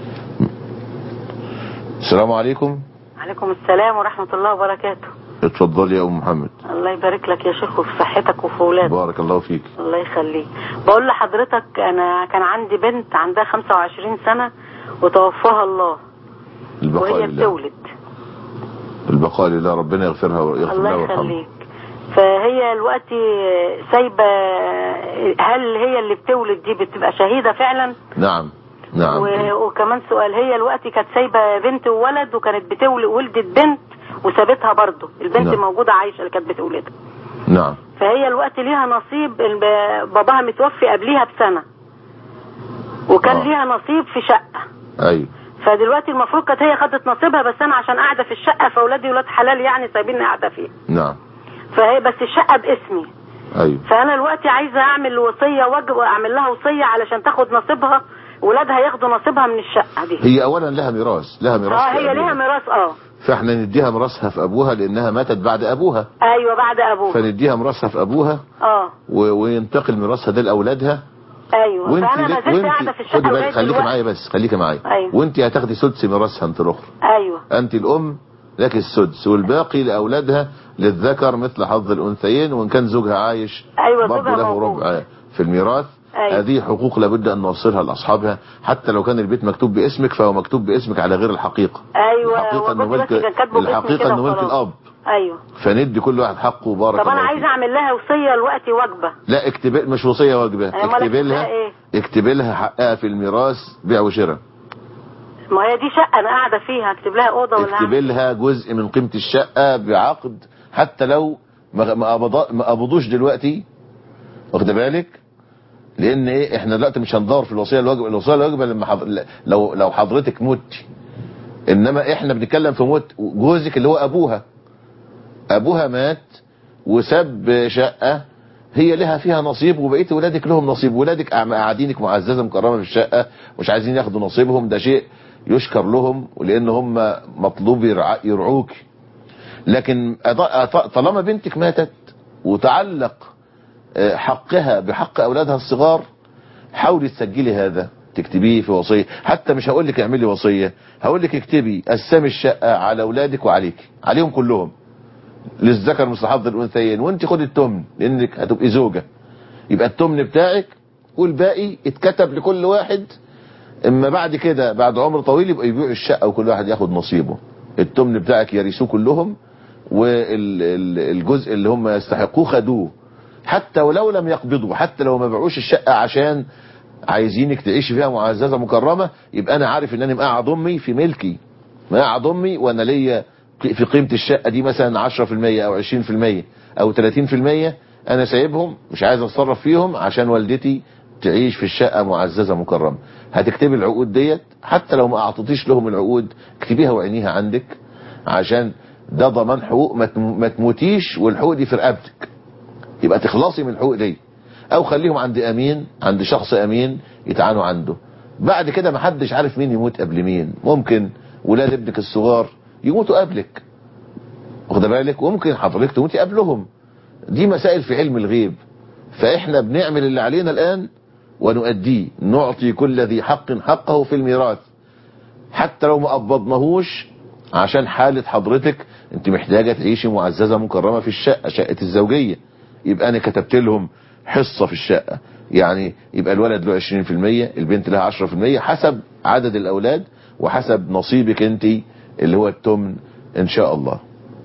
السلام عليكم عليكم السلام ورحمة الله وبركاته اتفضلي يا ام محمد الله يبارك لك يا شيخ وفي صحتك وفي ولادك بارك الله فيك الله يخليك بقول لحضرتك انا كان عندي بنت عندها 25 سنة وتوفاها الله البقاء وهي لله بتولد البقاء لله ربنا يغفرها ويغفر لها الله ويرحمها يخليك فهي الوقت سايبة هل هي اللي بتولد دي بتبقى شهيدة فعلا نعم نعم و- وكمان سؤال هي الوقت كانت سايبة بنت وولد وكانت بتولد ولدت بنت وسابتها برضه البنت نعم. موجودة عايشة اللي كانت بتولدها نعم فهي الوقت ليها نصيب الب- باباها متوفي قبليها بسنة وكان آه. ليها نصيب في شقة ايوه فدلوقتي المفروض كانت هي خدت نصيبها بس انا عشان قاعدة في الشقة فاولادي ولاد حلال يعني سايبيني قاعدة فيها نعم فهي بس الشقة باسمي ايوه فانا دلوقتي عايزة اعمل وصية واجب اعمل لها وصية علشان تاخد نصيبها ولادها ياخدوا نصيبها من الشقه دي هي اولا لها ميراث لها ميراث اه في هي أبوها. ليها ميراث اه فاحنا نديها ميراثها في ابوها لانها ماتت بعد ابوها ايوه بعد ابوه فنديها ميراثها في ابوها اه و... وينتقل ميراثها ده لاولادها ايوه وانت فانا ما زلت قاعده في الشقه خدي بالك لغاية خليكي دلوقتي. معايا بس خليكي معايا أيوة. وانت هتاخدي سدس ميراثها انت الاخرى ايوه انت الام لك السدس والباقي لاولادها للذكر مثل حظ الانثيين وان كان زوجها عايش أيوة، برضه زوجها له موجود. ربع في الميراث أيوة. هذه حقوق لابد ان نوصلها لاصحابها حتى لو كان البيت مكتوب باسمك فهو مكتوب باسمك على غير الحقيقه ايوه الحقيقه انه وجوزي ملك بس كان كاتبه باسمي الحقيقه كده انه ملك وخلاص. الاب ايوه فندي كل واحد حقه بارك طب انا الله عايزه فيك. اعمل لها وصيه دلوقتي وجبه لا اكتب مش وصيه واجبه أمال اكتبي أكتبها لها إيه؟ اكتبي لها حقها في الميراث بيع وشراء ما هي دي شقه انا قاعده فيها اكتب لها اوضه ولا اكتبي لها جزء من قيمة الشقة بعقد حتى لو ما ما قبضا- ما قبضوش دلوقتي واخد بالك لان ايه احنا دلوقتي مش هندور في الوصيه الواجبه الوصيه الواجبه لما حضر لو لو حضرتك مت انما احنا بنتكلم في موت جوزك اللي هو ابوها ابوها مات وساب شقه هي لها فيها نصيب وبقيه ولادك لهم نصيب ولادك قاع- قاعدينك معززه مكرمه في الشقه مش عايزين ياخدوا نصيبهم ده شيء يشكر لهم ولان هم مطلوب يرع- يرعوك لكن أض- أط- طالما بنتك ماتت وتعلق آه، حقها بحق اولادها الصغار حاولي تسجلي هذا تكتبيه في وصيه حتى مش هقول لك اعملي وصيه هقول لك اكتبي قسمي الشقه على اولادك وعليك عليهم كلهم للذكر مثل حظ الانثيين وانت خدي التمن لانك هتبقي زوجه يبقى التمن بتاعك والباقي اتكتب لكل واحد اما بعد كده بعد عمر طويل يبقى يبيعوا الشقه وكل واحد ياخد نصيبه التمن بتاعك يرثوه كلهم والجزء اللي هم يستحقوه خدوه حتى ولو لم يقبضوا حتى لو ما باعوش الشقه عشان عايزينك تعيشي فيها معززه مكرمه يبقى انا عارف ان انا مقعد امي في ملكي مقعد امي وانا ليا في قيمه الشقه دي مثلا 10% او 20% او 30% انا سايبهم مش عايز اتصرف فيهم عشان والدتي تعيش في الشقه معززه مكرمه هتكتبي العقود ديت حتى لو ما اعطيتيش لهم العقود اكتبيها وعينيها عندك عشان ده ضمان حقوق ما تم- ما تموتيش والحقوق دي في رقبتك يبقى تخلصي من الحقوق دي او خليهم عند امين عند شخص امين يتعانوا عنده بعد كده ما حدش عارف مين يموت قبل مين ممكن ولاد ابنك الصغار يموتوا قبلك واخد بالك وممكن حضرتك تموتي قبلهم دي مسائل في علم الغيب فاحنا بنعمل اللي علينا الان ونؤديه نعطي كل ذي حق حقه في الميراث حتى لو ما قبضناهوش عشان حالة حضرتك انت محتاجة تعيشي معززة مكرمة في الشقة شقة الزوجية يبقى انا كتبت لهم حصة في الشقة يعني يبقى الولد له 20% البنت لها 10% حسب عدد الاولاد وحسب نصيبك انت اللي هو التمن ان شاء الله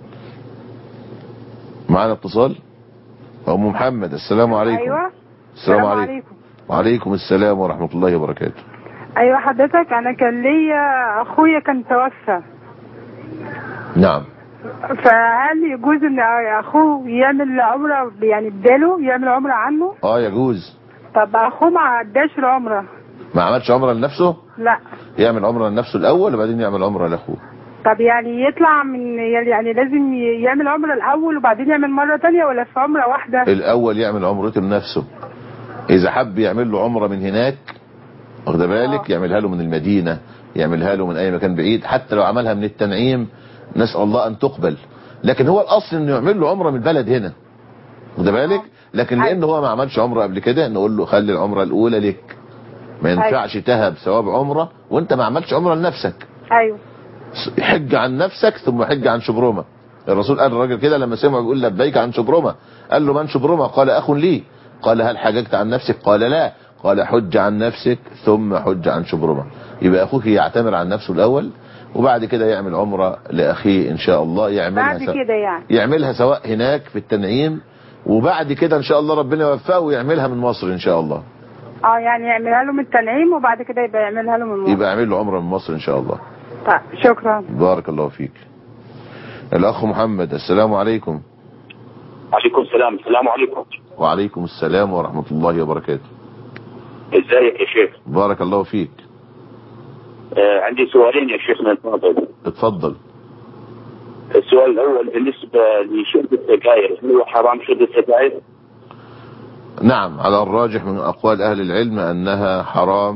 معنا اتصال ام محمد السلام عليكم ايوه السلام عليكم وعليكم السلام ورحمة الله وبركاته ايوه حضرتك انا كان ليا اخويا كان توفى نعم فهل يجوز ان اخوه يعمل عمره يعني بداله يعمل عمره عنه اه يجوز طب اخوه ما عداش العمره ما عملش عمرة لنفسه لا يعمل عمرة لنفسه الاول وبعدين يعمل عمرة لاخوه طب يعني يطلع من يعني لازم يعمل عمره الاول وبعدين يعمل مره تانية ولا في عمره واحده الاول يعمل عمرته لنفسه اذا حب يعمل له عمرة من هناك واخد بالك يعملها له من المدينة يعملها له من اي مكان بعيد حتى لو عملها من التنعيم نسأل الله ان تقبل لكن هو الاصل انه يعمل له عمرة من البلد هنا واخد بالك لكن لان هو ما عملش عمرة قبل كده نقول له خلي العمرة الاولى لك ما ينفعش تهب ثواب عمرة وانت ما عملتش عمرة لنفسك ايوه حج عن نفسك ثم حج عن شبرمة الرسول قال الراجل كده لما سمعه بيقول لبيك عن شبرمة قال له من شبرمة قال اخ لي قال هل حججت عن نفسك قال لا قال حج عن نفسك ثم حج عن شبرمة يبقى اخوك يعتمر عن نفسه الاول وبعد كده يعمل عمرة لاخيه ان شاء الله يعملها بعد سوا- كده يعني يعملها سواء هناك في التنعيم وبعد كده ان شاء الله ربنا يوفقه ويعملها من مصر ان شاء الله اه يعني يعملها له من التنعيم وبعد كده يبقى يعملها له من مصر يبقى يعمل له عمرة من مصر ان شاء الله طيب شكرا بارك الله فيك الاخ محمد السلام عليكم عليكم السلام السلام عليكم وعليكم السلام ورحمة الله وبركاته ازيك يا شيخ بارك الله فيك آه عندي سؤالين يا شيخنا الفاضل اتفضل السؤال الاول بالنسبه لشرب السجاير هل هو حرام شرب السجاير؟ نعم على الراجح من أقوال أهل العلم أنها حرام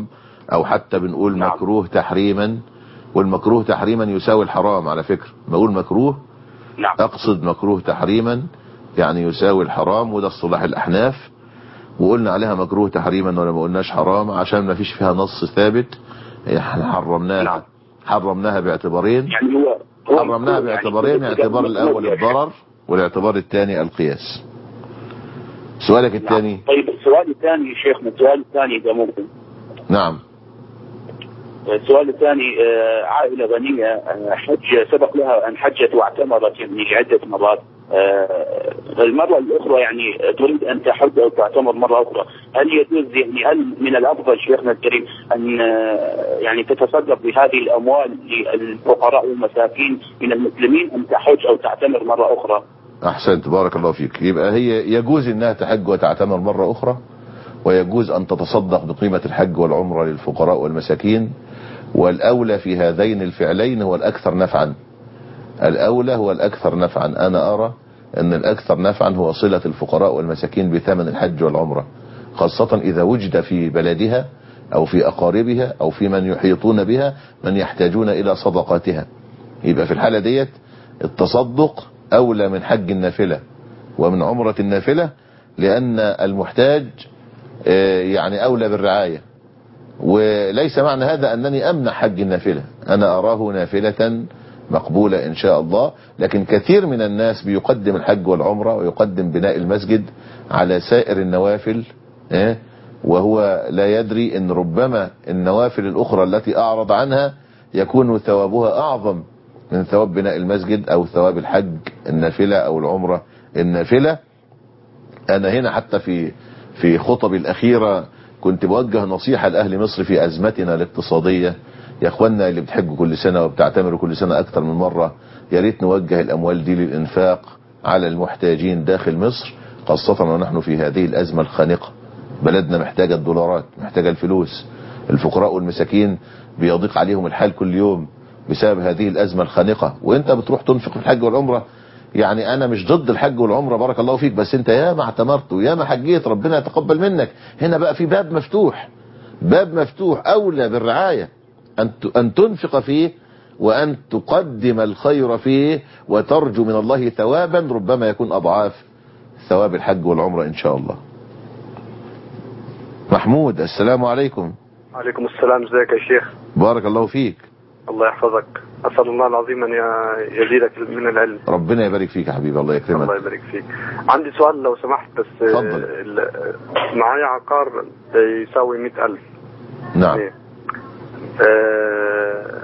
او حتى بنقول مكروه تحريما والمكروه تحريما يساوي الحرام على فكرة بقول مكروه نعم. اقصد مكروه تحريما يعني يساوي الحرام وده اصطلاح الاحناف وقلنا عليها مكروه تحريما ولا ما قلناش حرام عشان ما فيش فيها نص ثابت احنا حرمناها حرمناها باعتبارين يعني هو هو حرمناها مكروه يعني باعتبارين كده الاعتبار مكروه الاول يا شيخ. الضرر والاعتبار الثاني القياس سؤالك الثاني طيب السؤال الثاني يا شيخنا السؤال الثاني اذا ممكن نعم السؤال الثاني آه، عائلة غنية آه، حج سبق لها أن حجت واعتمرت يعني عدة مرات آه، المرة الأخرى يعني تريد أن تحج أو تعتمر مرة أخرى هل يجوز يعني هل من الأفضل شيخنا الكريم أن آه، يعني تتصدق بهذه الأموال للفقراء والمساكين من المسلمين أم تحج أو تعتمر مرة أخرى احسنت بارك الله فيك يبقى هي يجوز انها تحج وتعتمر مرة اخرى ويجوز ان تتصدق بقيمة الحج والعمرة للفقراء والمساكين والاولى في هذين الفعلين هو الاكثر نفعا الاولى هو الاكثر نفعا انا ارى ان الاكثر نفعا هو صلة الفقراء والمساكين بثمن الحج والعمرة خاصة اذا وجد في بلدها او في اقاربها او في من يحيطون بها من يحتاجون الى صدقاتها يبقى في الحالة ديت التصدق اولى من حج النافلة ومن عمرة النافلة لان المحتاج آه، يعني اولى بالرعاية وليس معنى هذا انني امنع حج النافلة انا اراه نافلة مقبولة ان شاء الله لكن كثير من الناس بيقدم الحج والعمرة ويقدم بناء المسجد على سائر النوافل آه، وهو لا يدري ان ربما النوافل الاخرى التي اعرض عنها يكون ثوابها اعظم من ثواب بناء المسجد او ثواب الحج النافلة او العمرة النافلة انا هنا حتى في في خطبي الاخيرة كنت بوجه نصيحة لاهل مصر في ازمتنا الاقتصادية يا اخوانا اللي بتحجوا كل سنة وبتعتمروا كل سنة اكتر من مرة يا ريت نوجه الاموال دي للانفاق على المحتاجين داخل مصر خاصة ونحن في هذه الازمة الخانقة بلدنا محتاجة الدولارات محتاجة الفلوس الفقراء والمساكين بيضيق عليهم الحال كل يوم بسبب هذه الأزمة الخانقة وانت بتروح تنفق في الحج والعمرة يعني انا مش ضد الحج والعمرة بارك الله فيك بس انت يا ما اعتمرت ويا ما حجيت ربنا يتقبل منك هنا بقى في باب مفتوح باب مفتوح اولى بالرعاية ان ت- ان تنفق فيه وان تقدم الخير فيه وترجو من الله ثوابا ربما يكون اضعاف ثواب الحج والعمرة ان شاء الله محمود السلام عليكم عليكم السلام ازيك يا شيخ بارك الله فيك الله يحفظك اسال الله العظيم ان ي- يزيدك من العلم ربنا يبارك فيك يا حبيبي الله يكرمك الله يبارك فيك عندي سؤال لو سمحت بس اتفضل. آه، ال- معايا عقار يساوي مئة ألف نعم آه،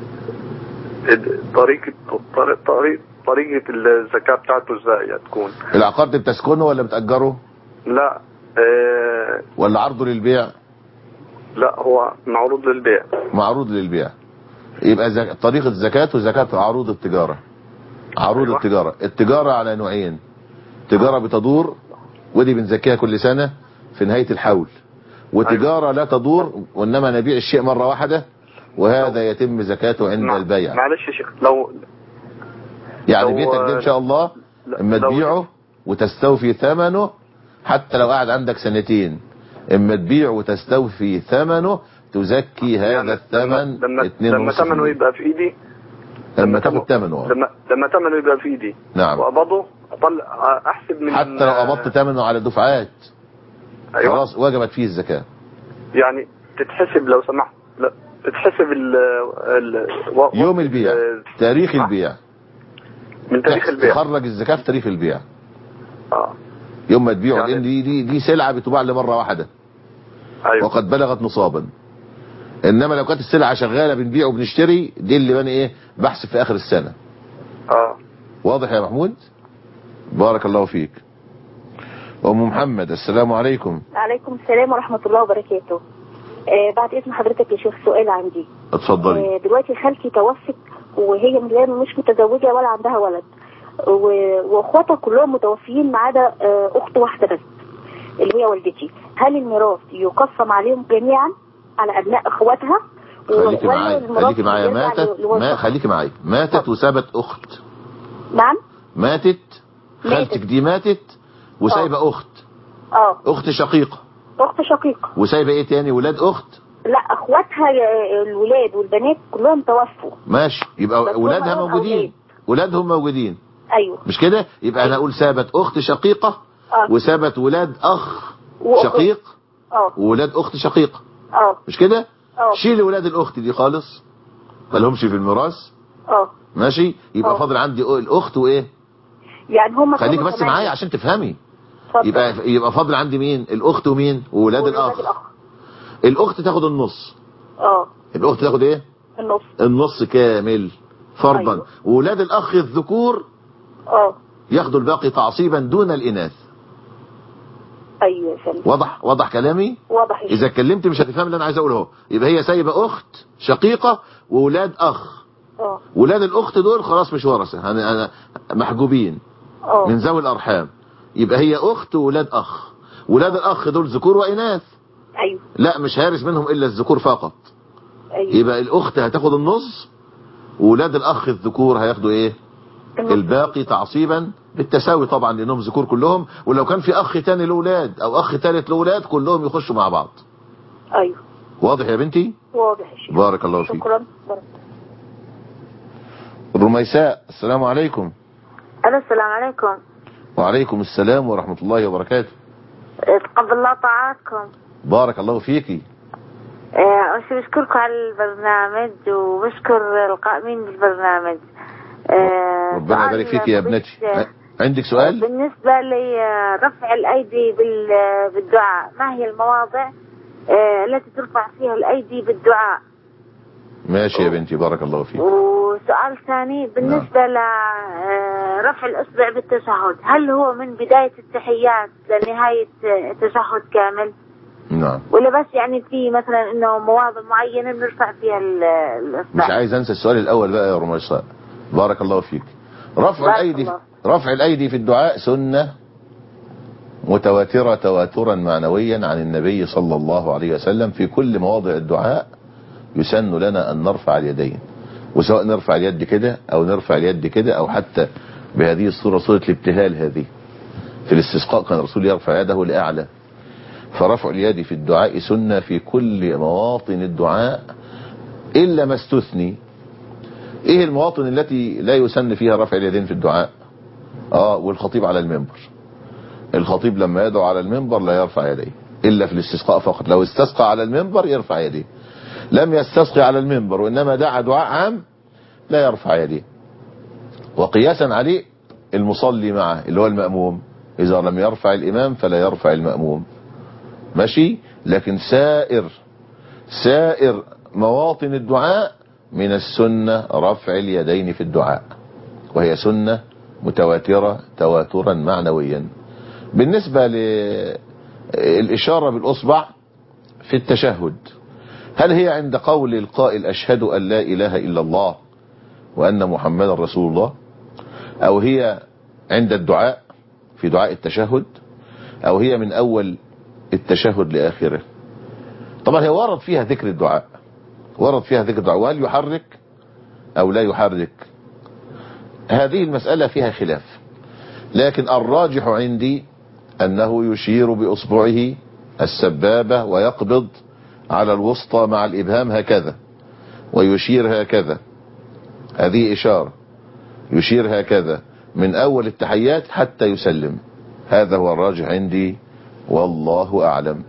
طريقة طريق- طريق طريقة الزكاة بتاعته ازاي هتكون؟ العقار ده بتسكنه ولا بتأجره لا آه، ولا عرضه للبيع لا هو معروض للبيع معروض للبيع يبقى زك... طريقة زكاته زكاة عروض التجارة عروض أيوة. التجارة التجارة على نوعين تجارة بتدور ودي بنزكيها كل سنة في نهاية الحول وتجارة لا تدور وإنما نبيع الشيء مرة واحدة وهذا يتم زكاته عند البيع معلش يا شيخ لو يعني لو- بيتك ده إن شاء الله اما لو- تبيعه وتستوفي ثمنه حتى لو قاعد عندك سنتين اما تبيعه وتستوفي ثمنه تزكي هذا الثمن لما اتنين لما ونص ثمنه في المية. يبقى في ايدي لما تاخد ثمنه آه. لما لما ثمنه يبقى في ايدي نعم واقبضه اطلع احسب من حتى لو قبضت ثمنه على دفعات أيوة. خلاص وجبت فيه الزكاة يعني تتحسب لو سمحت لا تتحسب ال ال و- يوم البيع تاريخ البيع من تاريخ البيع تخرج الزكاة في تاريخ البيع اه يوم ما تبيعه لان دي دي دي سلعة بتباع لمرة واحدة أيوة. وقد بلغت نصابا انما لو كانت السلعة شغالة بنبيع وبنشتري دي اللي بني ايه بحث في اخر السنة اه واضح يا محمود بارك الله فيك ام محمد السلام عليكم عليكم السلام ورحمة الله وبركاته آه بعد اسم حضرتك يا شيخ سؤال عندي اتفضلي آه دلوقتي خالتي توفت وهي من غير مش متزوجة ولا عندها ولد و- واخواتها كلهم متوفيين ما عدا آه اخت واحدة بس اللي هي والدتي هل الميراث يقسم عليهم جميعا على ابناء اخواتها خليكي ولا معايا الميراث خليكي معايا يرجع ماتت لوالدها؟ ما خليكي معايا ماتت وسابت اخت نعم ماتت خالتك دي ماتت وسايبه اخت اه اخت شقيقة اخت شقيقة وسايبه ايه تاني ولاد اخت لا اخواتها ي- الولاد والبنات كلهم توفوا ماشي يبقى بس هم ولادها لهم موجودين ولادهم موجودين ايوه مش كده يبقى انا اقول ثابت اخت شقيقة اه وثابت ولاد اخ وأخت. شقيق اه وولاد اخت شقيقة اه مش كده اه شيل ولاد الاخت دي خالص ما لهمش في الميراث اه ماشي يبقى اه. فاضل عندي الاخت وايه يعني هم خليك كانوا بس ثمانية. معايا عشان تفهمي اتفضل. يبقى يبقى فاضل عندي مين الاخت ومين وولاد وولاد الاخ الاخ الاخت تاخد النص اه الاخت تاخد ايه النص النص كامل فرضا أيوة. وولاد الاخ الذكور اه ياخدوا الباقي تعصيبا دون الاناث ايوه يا فندم واضح واضح كلامي واضح يا اذا اتكلمت مش هتفهم اللي انا عايز اقوله اهو يبقى هي سايبه اخت شقيقه وولاد اخ اه ولاد الاخت دول خلاص مش ورثه أنا أنا محجوبين اه من ذوي الارحام يبقى هي اخت وولاد اخ ولاد الاخ دول ذكور واناث ايوه لا مش هارث منهم الا الذكور فقط ايوه يبقى الاخت هتاخد النص وولاد الاخ الذكور هياخدوا ايه النص. الباقي تعصيبا بالتساوي طبعا لانهم ذكور كلهم ولو كان في اخ تاني لاولاد او اخ ثالث لاولاد كلهم يخشوا مع بعض ايوه واضح يا بنتي واضح يا شيخ بارك الله فيك شكرا بارك. رميساء السلام عليكم الو السلام عليكم وعليكم السلام ورحمة الله وبركاته تقبل الله طاعاتكم بارك الله فيكي آه، أول شيء بشكركم على البرنامج وبشكر القائمين بالبرنامج آه، ربنا سؤال يبارك فيك يا بس- ابنتي ع- عندك سؤال بالنسبة لرفع الأيدي بال- بالدعاء ما هي المواضع آه، التي ترفع فيها الأيدي بالدعاء ماشي يا بنتي بارك الله فيك وسؤال ثاني بالنسبة لرفع الإصبع بالتشهد هل هو من بداية التحيات لنهاية آه، التشهد كامل نعم ولا بس يعني في مثلا انه مواضع معينة بنرفع فيها ال- مش الإصبع عايز انسى السؤال الاول بقى يا رميساء بارك الله فيك رفع بارك الايدي الله. رفع الايدي في الدعاء سنة متواترة تواترا معنويا عن النبي صلى الله عليه وسلم في كل مواضع الدعاء يسن لنا ان نرفع اليدين وسواء نرفع اليد كده او نرفع اليد كده او حتى بهذه الصورة صورة الابتهال هذه في الاستسقاء كان الرسول يرفع يده لأعلى فرفع اليد في الدعاء سنة في كل مواطن الدعاء إلا ما استثني إيه المواطن التي لا يسن فيها رفع اليدين في الدعاء آه والخطيب على المنبر الخطيب لما يدعو على المنبر لا يرفع يديه إلا في الاستسقاء فقط لو استسقى على المنبر يرفع يديه لم يستسقي على المنبر وإنما دعا دعاء عام لا يرفع يديه وقياسا عليه المصلي معه اللي هو المأموم إذا لم يرفع الإمام فلا يرفع المأموم ماشي لكن سائر سائر مواطن الدعاء من السنة رفع اليدين في الدعاء وهي سنة متواترة تواترا معنويا بالنسبة للإشارة بالأصبع في التشهد هل هي عند قول القائل أشهد أن لا إله إلا الله وأن محمد رسول الله أو هي عند الدعاء في دعاء التشهد أو هي من أول التشهد لآخره طبعا هي ورد فيها ذكر الدعاء ورد فيها ذكر الدعاء وهل يحرك أو لا يحرك هذه المسألة فيها خلاف لكن الراجح عندي أنه يشير بأصبعه السبابة ويقبض على الوسطى مع الإبهام هكذا ويشير هكذا هذه إشارة يشير هكذا من أول التحيات حتى يسلم هذا هو الراجح عندي والله أعلم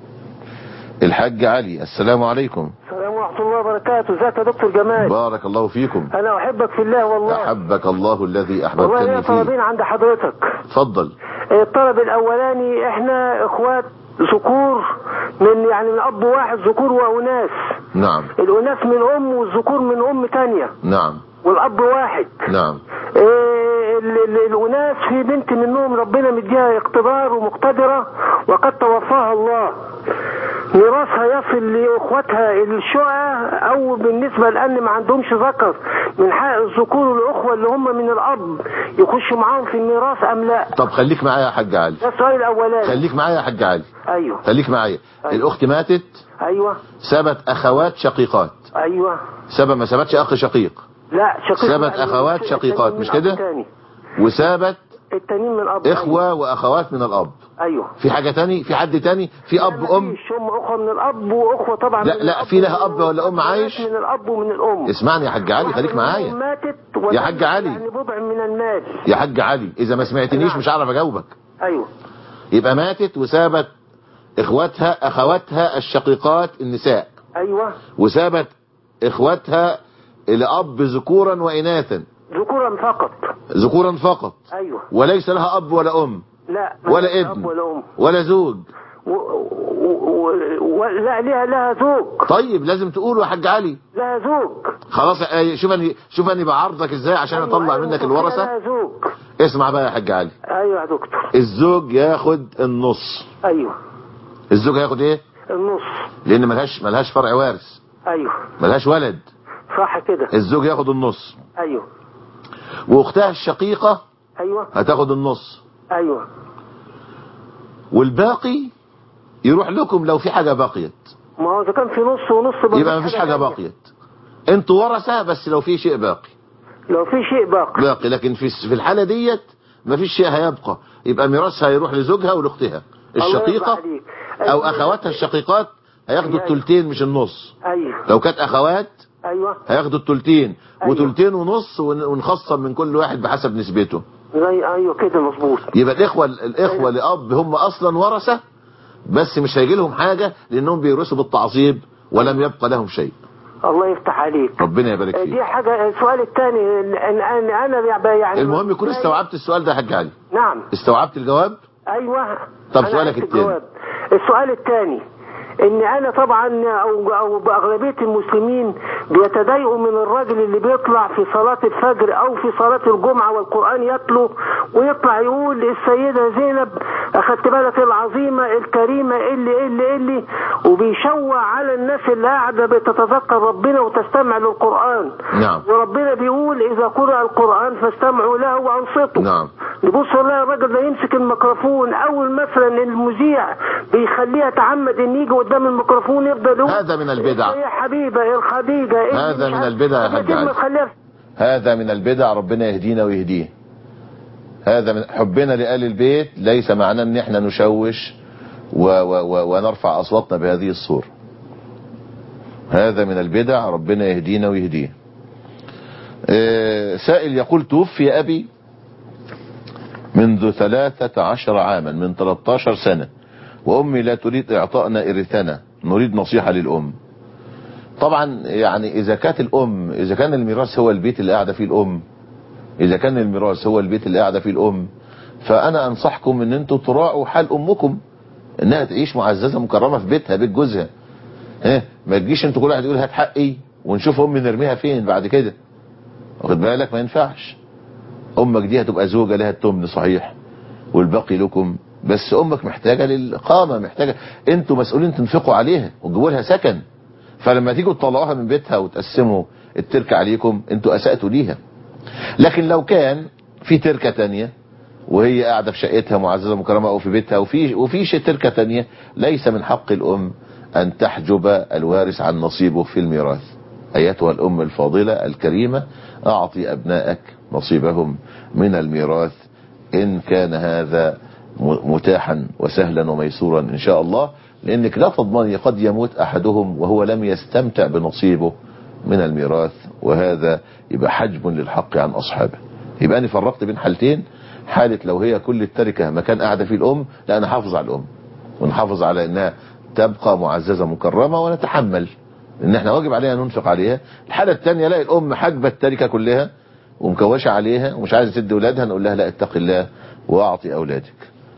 الحاج علي السلام عليكم السلام ورحمة الله وبركاته ازيك يا دكتور جمال بارك الله فيكم انا احبك في الله والله أحبك الله الذي والله ليا أحببتني فيه طلبين عند حضرتك تفضل الطلب الاولاني احنا اخوات ذكور من يعني من اب واحد ذكور واناث نعم الاناث من ام والذكور من ام تانية نعم والاب واحد نعم إيه ال- ال- الاناث في بنت منهم ربنا مديها اقتدار ومقتدرة وقد توفاها الله ميراثها يصل لاخواتها الشقة او بالنسبة لان ما عندهمش ذكر من حق الذكور والاخوة اللي هم من الاب يخشوا معاهم في الميراث ام لا طب خليك معايا يا حاج علي ده السؤال الاولاني خليك معايا يا حاج علي ايوه خليك معايا الأخت ماتت ايوه سبت أخوات شقيقات ايوه سبت ما سبتش أخ شقيق لا شقيق سبت لا، أخوات من- شقيقات من مش أب كده تاني. وسابت التانيين من الاب اخوة واخوات من الاب ايوه في حاجة تاني في حد تاني في اب ام مفيش هم اخوه من الاب واخوه طبعا لا من لا الأب في لها ومن اب ولا ام عايش من الاب ومن الام اسمعني يا حاج علي واحدة خليك منهم معايا ماتت يا حاج علي. يعني بضع من المال يا حاج علي اذا ما سمعتنيش مش هعرف اجاوبك ايوه يبقى ماتت وسابت اخواتها اخواتها الشقيقات النساء ايوه وسابت اخواتها الاب ذكورا واناثا ذكورا فقط ذكورا فقط ايوه وليس لها اب ولا ام لا ما ولا لهاش ابن أب ولا ام ولا زوج و... و... و... لا لها لها زوج طيب لازم تقوله يا حاج علي لها زوج خلاص آه، شوف اني شوف اني بعرضك ازاي عشان اطلع منك الورثه لها زوج اسمع بقى يا حاج علي ايوه يا دكتور الزوج ياخد النص ايوه الزوج هياخد ايه النص لان ملهاش ملهاش فرع وارث ايوه ملهاش ولد صح كده الزوج ياخد النص ايوه واختها الشقيقه ايوه هتاخد النص ايوه والباقي يروح لكم لو في حاجه بقيت ما هو اذا كان في نص ونص بقى يبقى مفيش حاجه باقيت انتوا ورثه بس لو في شيء باقي لو في شيء باقي باقي لكن في في الحاله ديت مفيش شيء هيبقى يبقى ميراثها هيروح لزوجها ولاختها الله يرضى الشقيقه عليك. او اخواتها الشقيقات هياخدوا أيوة. التلتين مش النص ايوه لو كانت اخوات ايوه هياخدوا التلتين أيوة. وتلتين ونص ون- ونخصم من كل واحد بحسب نسبته زي ايوه كده مظبوط يبقى الاخوه الاخوه لاب هم اصلا ورثه بس مش هيجي لهم حاجه لانهم بيورثوا بالتعصيب ولم يبقى لهم شيء الله يفتح عليك ربنا يبارك فيك دي حاجه السؤال الثاني ان انا انا يعني المهم يكون استوعبت السؤال ده يا حاج علي نعم استوعبت الجواب ايوه طب أنا سؤالك عرفت التاني. الجواب. السؤال الثاني ان انا طبعا او او باغلبيه المسلمين بيتضايقوا من الراجل اللي بيطلع في صلاه الفجر او في صلاه الجمعه والقران يتلو ويطلع يقول السيده زينب اخدت بالك العظيمه الكريمه اللي اللي اللي وبيشوع على الناس اللي قاعده بتتذكر ربنا وتستمع للقران نعم وربنا بيقول اذا قرأ القران فاستمعوا له وانصتوا نعم نبص والله الراجل ده يمسك الميكروفون اول مثلا المذيع بيخليه يتعمد ان يجي قدام الميكروفون يفضل يقول هذا من البدع يا حبيبه يا الخديجه إيه هذا مش من عارف- البدع يا طب حاج كلمة علي. تخليها هذا من البدع ربنا يهدينا ويهديه هذا من حبنا لآل البيت ليس معناه ان احنا نشوش و و و ونرفع اصواتنا بهذه الصورة هذا من البدع ربنا يهدينا ويهديه آه، سائل يقول توفي ابي منذ ثلاثة عشر عاما من 13 سنة وامي لا تريد اعطائنا ارثنا نريد نصيحة للام طبعا يعني اذا كانت الام اذا كان الميراث هو البيت اللي قاعده فيه الام اذا كان الميراث هو البيت اللي قاعده فيه الام فانا انصحكم ان انتوا تراعوا حال امكم انها تعيش معززه مكرمه في بيتها بيت جوزها ها ما تجيش انتوا كل واحد يقول هات حقي ونشوف امي نرميها فين بعد كده واخد بالك ما ينفعش امك دي هتبقى زوجه لها التمن صحيح والباقي لكم بس امك محتاجه للاقامه محتاجه انتوا مسؤولين تنفقوا عليها وتجيبوا لها سكن فلما تيجوا تطلعوها من بيتها وتقسموا التركه عليكم انتوا اسأتوا ليها لكن لو كان في تركه تانية وهي قاعده في شقتها معززه مكرمه او في بيتها وفي وفي شيء تركه تانية ليس من حق الام ان تحجب الوارث عن نصيبه في الميراث ايتها الام الفاضله الكريمه اعطي ابنائك نصيبهم من الميراث ان كان هذا م- متاحا وسهلا وميسورا ان شاء الله لانك لا تضمني قد يموت احدهم وهو لم يستمتع بنصيبه من الميراث وهذا يبقى حجب للحق عن اصحابه يبقى انا فرقت بين حالتين حالة لو هي كل التركة مكان قاعدة فيه الام لا نحافظ على الام ونحافظ على انها تبقى معززة مكرمة ونتحمل ان احنا واجب علينا ننفق عليها الحالة الثانية لا الام حاجبة التركة كلها ومكوشة عليها ومش عايزة تدي اولادها نقول لها لا اتق الله واعطي اولادك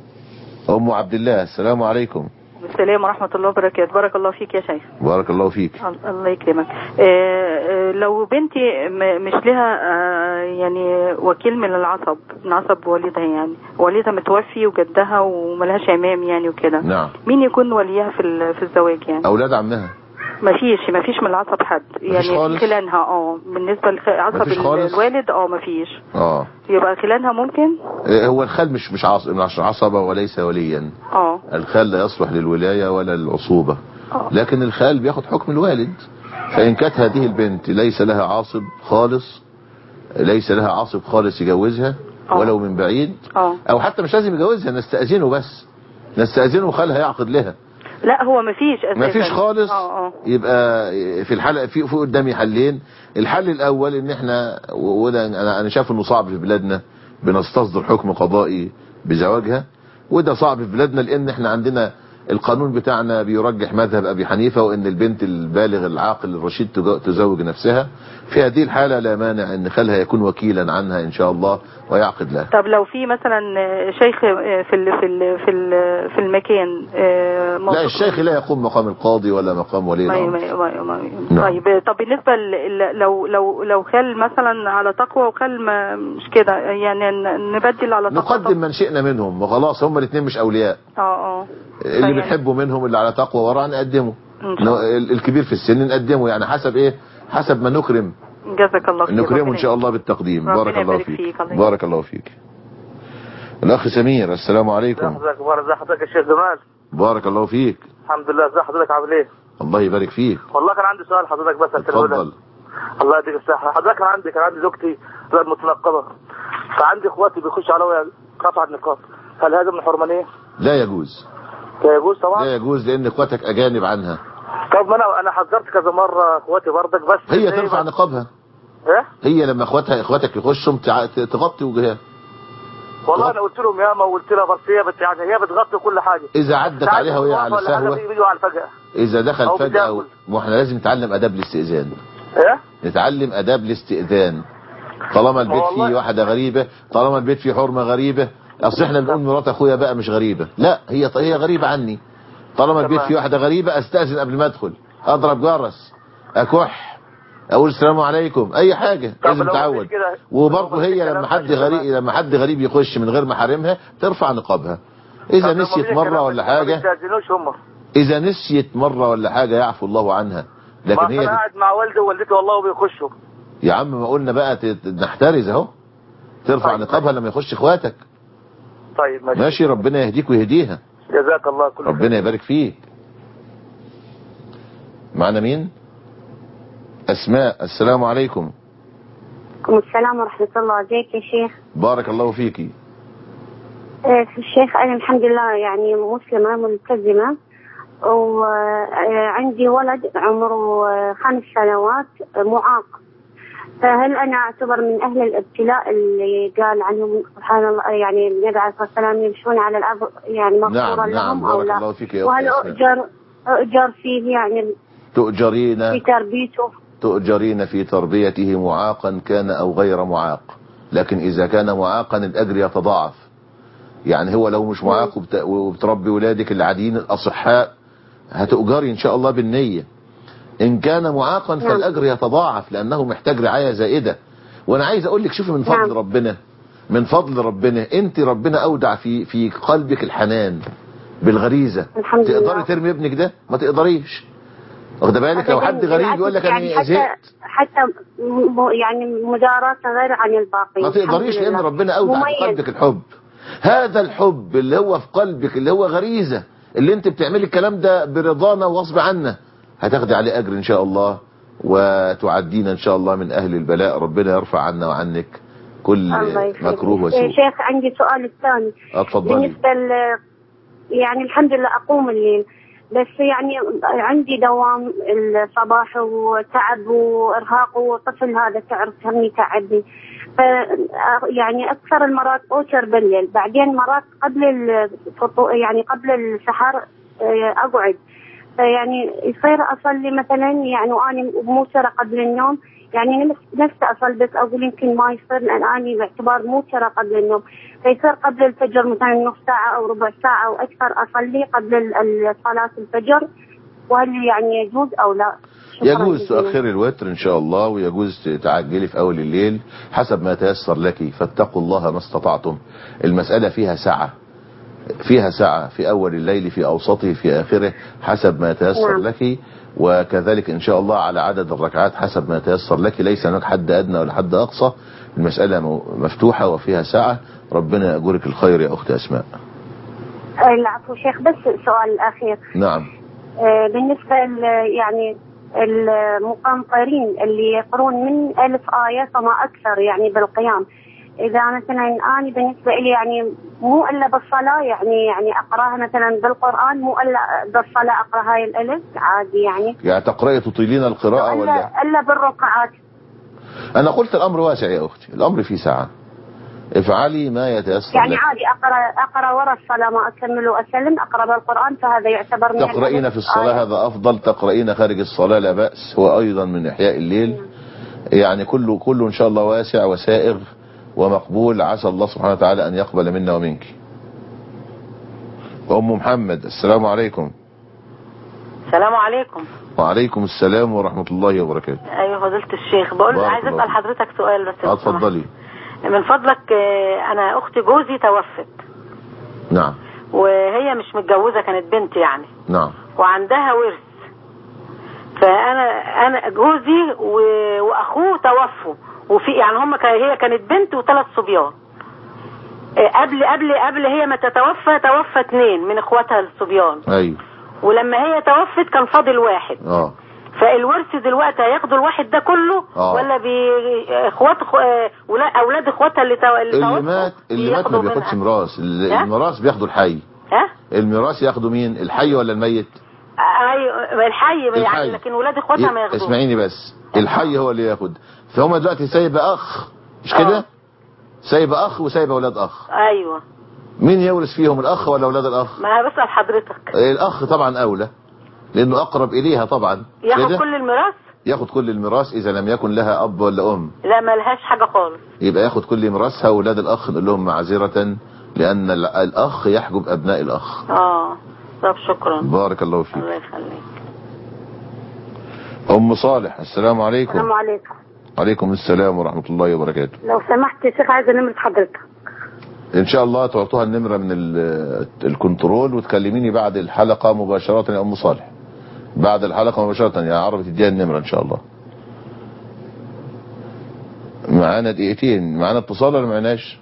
ام عبد الله السلام عليكم السلام ورحمة الله وبركاته بارك الله فيك يا شيخ بارك الله فيك الله يكرمك آه، آه، لو بنتي م- مش لها آه، يعني وكيل من العصب من عصب والدها يعني والدها متوفي وجدها وملهاش عمام يعني وكده نعم مين يكون وليها في ال- في الزواج يعني اولاد عمها مفيش مفيش من العصب حد يعني خالص؟ خلانها اه بالنسبة لعصب مفيش خالص؟ الوالد اه مفيش اه يبقى خلانها ممكن إيه هو الخال مش مش عصب مش عصبة وليس وليا اه الخال لا يصلح للولاية ولا للعصوبة آه. لكن الخال بياخد حكم الوالد فإن كانت هذه البنت ليس لها عاصب خالص ليس لها عاصب خالص يجوزها آه. ولو من بعيد اه او حتى مش لازم يجوزها نستأذنه بس نستأذنه وخالها يعقد لها لا هو مفيش اساسا مفيش خالص اه اه يبقى في الحلقه في في قدامي حلين الحل الاول ان احنا وده انا انا شايف انه صعب في بلادنا بنستصدر حكم قضائي بزواجها وده صعب في بلادنا لان احنا عندنا القانون بتاعنا بيرجح مذهب ابي حنيفه وان البنت البالغ العاقل الرشيد تج- تزوج نفسها في هذه الحاله لا مانع ان خالها يكون وكيلا عنها ان شاء الله ويعقد لها طب لو في مثلا شيخ في ال في ال في ال في المكان آه، لا موثوق- الشيخ لا يقوم مقام القاضي ولا مقام ولي ما الامر ما ما ما نعم. طيب طب بالنسبة ل- ل- لو لو لو خال مثلا على تقوى وخال ما مش كده يعني ن- نبدل على تقوى نقدم من شئنا منهم وخلاص هم الاثنين مش اولياء اه اه اللي فيعني- بنحبه منهم اللي على تقوى ورع نقدمه إن شاء نو- ال- الكبير في السن نقدمه يعني حسب ايه حسب ما نكرم جزاك الله خير نكرمه ربنا ان شاء الله بالتقديم ربنا بارك الله يبارك فيك فيك، الله بارك الله فيك الاخ سمير السلام عليكم ازيك اخبار ازي حضرتك يا شيخ جمال بارك الله فيك الحمد لله ازي حضرتك عامل ايه الله يبارك فيك والله كان عندي سؤال حضرتك بس اتفضل الله يديك الصحة حضرتك كان عندي كان عندي زوجتي غير متنقبة فعندي اخواتي بيخشوا عليا رفع النقاب هل هذا من الحرمانية؟ لا يجوز لا يجوز طبعا لا يجوز لان اخواتك اجانب عنها طب ما انا انا حذرت كذا مرة اخواتي برضك بس هي زي ترفع ما- نقابها ايه؟ هي لما اخواتها اخواتك يخشوا تع- تغطي وجهها والله انا قلت لهم ياما وقلت لها بس هي بت يعني هي بتغطي كل حاجة اذا عدت ساعات عليها وهي على ولا حاجة سهوه بيجوا على الفجأة اذا أو دخل فجأة بتاكل. ما احنا لازم نتعلم اداب الاستئذان ايه؟ نتعلم اداب الاستئذان طالما البيت والله. فيه واحدة غريبة طالما البيت فيه حرمة غريبة اصل احنا بنقول مرات اخويا بقى مش غريبة لا هي هي غريبة عني طالما البيت تمام. فيه واحدة غريبة استأذن قبل ما ادخل اضرب جرس اكح اقول السلام عليكم اي حاجة لازم لو تعود مفيش كده- وبرضه هي لما حد غريب لما حد غريب يخش من غير محارمها ترفع نقابها اذا طب لو نسيت مفيش مرة كلام ولا بس ما حاجة بيستأذنوش هم اذا نسيت مرة ولا حاجة يعفو الله عنها لكن ما أصل هي انا قاعد مع والدي ووالدتي والله وبيخشوا يا عم ما قلنا بقى ت- نحترز اهو ترفع نقابها لما يخش اخواتك طيب ماشي, ماشي ربنا يهديك ويهديها جزاك الله كل خير. ربنا يبارك فيك معنا مين اسماء السلام عليكم عليكم السلام ورحمة الله ازيك يا شيخ بارك الله فيكي آه، الشيخ أنا الحمد لله يعني مسلمة ملتزمة وعندي ولد عمره آه، خمس سنوات آه، معاق فهل أنا أعتبر من أهل الابتلاء اللي قال عنهم سبحان الله يعني النبي عليه الصلاة والسلام يمشون على الأرض يعني مغفورا نعم نعم لهم أو بارك لا الله فيك يا وهل أخت أسماء أؤجر أؤجر فيه يعني في تؤجرين تربيته تؤجرين في تربيته معاقا كان او غير معاق لكن اذا كان معاقا الاجر يتضاعف يعني هو لو مش معاق وبت- وبتربي ولادك العاديين الاصحاء هتؤجري ان شاء الله بالنية ان كان معاقا نعم. فالاجر يتضاعف لانه محتاج رعاية زائدة وانا عايز اقول لك شوفي من فضل نعم. ربنا من فضل ربنا انت ربنا اودع في في قلبك الحنان بالغريزة الحمد لله. تقدري ترمي ابنك ده ما تقدريش واخده بالك لو حد غريب يقول لك يعني انا حتى زهقت حتى م- يعني مداراة غير عن الباقي ما تقدريش الحمد لان لله. ربنا اودع في مميز. قلبك الحب هذا الحب اللي هو في قلبك اللي هو غريزة اللي انت بتعملي الكلام ده برضانا وغصب عنا هتاخدي عليه اجر ان شاء الله وتعدينا ان شاء الله من اهل البلاء ربنا يرفع عنا وعنك كل الله يخليك. مكروه يا وسوء شيخ عندي سؤال الثاني اتفضلي بالنسبة ل يعني الحمد لله أقوم الليل بس يعني عندي دوام الصباح وتعب وإرهاق وطفل هذا تعرف هم يتعبني ف يعني أكثر المرات أوتر بالليل بعدين مرات قبل الفطور يعني قبل السحر آه، أقعد فيعني يصير أصلي مثلا يعني وأنا موترة قبل النوم يعني نفس- نفسي أصل بس أقول يمكن ما يصير لأن أنا باعتبار موترة قبل النوم فيصير قبل الفجر مثلا نص ساعة أو ربع ساعة أو أكثر أصلي قبل ال- ال- صلاة الفجر وهل يعني يجوز أو لا؟ شكراً يجوز جزيلاً. تؤخري الوتر ان شاء الله ويجوز تعجلي في اول الليل حسب ما تيسر لك فاتقوا الله ما استطعتم المسألة فيها سعة فيها سعة في اول الليل في اوسطه في اخره حسب ما تيسر نعم. لك وكذلك ان شاء الله على عدد الركعات حسب ما تيسر لك ليس هناك حد ادنى ولا حد اقصى المسألة م- مفتوحة وفيها سعة ربنا يأجرك الخير يا اخت اسماء آه، العفو شيخ بس السؤال الأخير نعم آه، بالنسبة ل- يعني المقنطرين اللي يقرون من ألف آية فما أكثر يعني بالقيام اذا مثلا انا بالنسبه لي يعني مو الا بالصلاه يعني يعني اقراها مثلا بالقران مو الا بالصلاه اقرا هاي الالف عادي يعني يعني تقرأي تطيلين القراءة ولا الا الا بالركعات أنا قلت الأمر واسع يا أختي الأمر فيه ساعة افعلي ما يتيسر يعني لك عادي اقرا اقرا ورا الصلاه ما اكمل واسلم اقرا بالقران فهذا يعتبر من تقرأين الألف في الصلاة آية. هذا أفضل تقرأين خارج الصلاة لا بأس هو أيضا من إحياء الليل يعني كله كله إن شاء الله واسع وسائغ ومقبول عسى الله سبحانه وتعالى أن يقبل منا ومنك أم محمد السلام عليكم السلام عليكم وعليكم السلام ورحمة الله وبركاته ايوه فضيلة الشيخ بقول بارك عايز الله اسال حضرتك سؤال بس لو اتفضلي سمحت. من فضلك آه، انا اخت جوزي توفت نعم وهي مش متجوزه كانت بنت يعني نعم وعندها ورث فانا انا جوزي و... واخوه توفوا وفي يعني هم كان هي كانت بنت وثلاث صبيان آه، قبل قبل قبل هي ما تتوفى توفى اثنين من اخواتها الصبيان أيوه ولما هي توفت كان فاضل واحد اه فالورث دلوقتي هياخدوا الواحد ده كله آه. ولا بي اخوات أخو- آه، ولا اولاد اخواتها اللي, تو... اللي اللي توفوا مات اللي مات ما بياخدوا بياخدش منها. ميراث ال- ها؟ الميراث بياخده الحي ها الميراث ياخده مين الحي ولا الميت ايوه الحي يعني الحي. لكن ولاد اخواتها ما ي- ياخدوش اسمعيني بس الحي هو اللي ياخد فهم دلوقتي سايبه اخ مش كده سايبه اخ وسايبه اولاد اخ ايوه مين يورث فيهم الاخ ولا اولاد الاخ ما أنا بسال حضرتك الاخ طبعا اولى لانه اقرب اليها طبعا ياخد كده؟ كل الميراث ياخد كل الميراث اذا لم يكن لها اب ولا ام لا ما لهاش حاجه خالص يبقى ياخد كل ميراثها واولاد الاخ نقول لهم معذره لان ال- الاخ يحجب ابناء الاخ اه طب شكرا بارك الله فيك الله يخليك ام صالح السلام عليكم السلام عليكم عليكم السلام ورحمه الله وبركاته لو سمحت يا شيخ عايزه نمره حضرتك ان شاء الله تعطوها النمره من ال- الكنترول وتكلميني بعد الحلقه مباشره يا ام صالح بعد الحلقه مباشره يا عربي تديها النمره ان شاء الله معانا دقيقتين معانا اتصال ولا معناش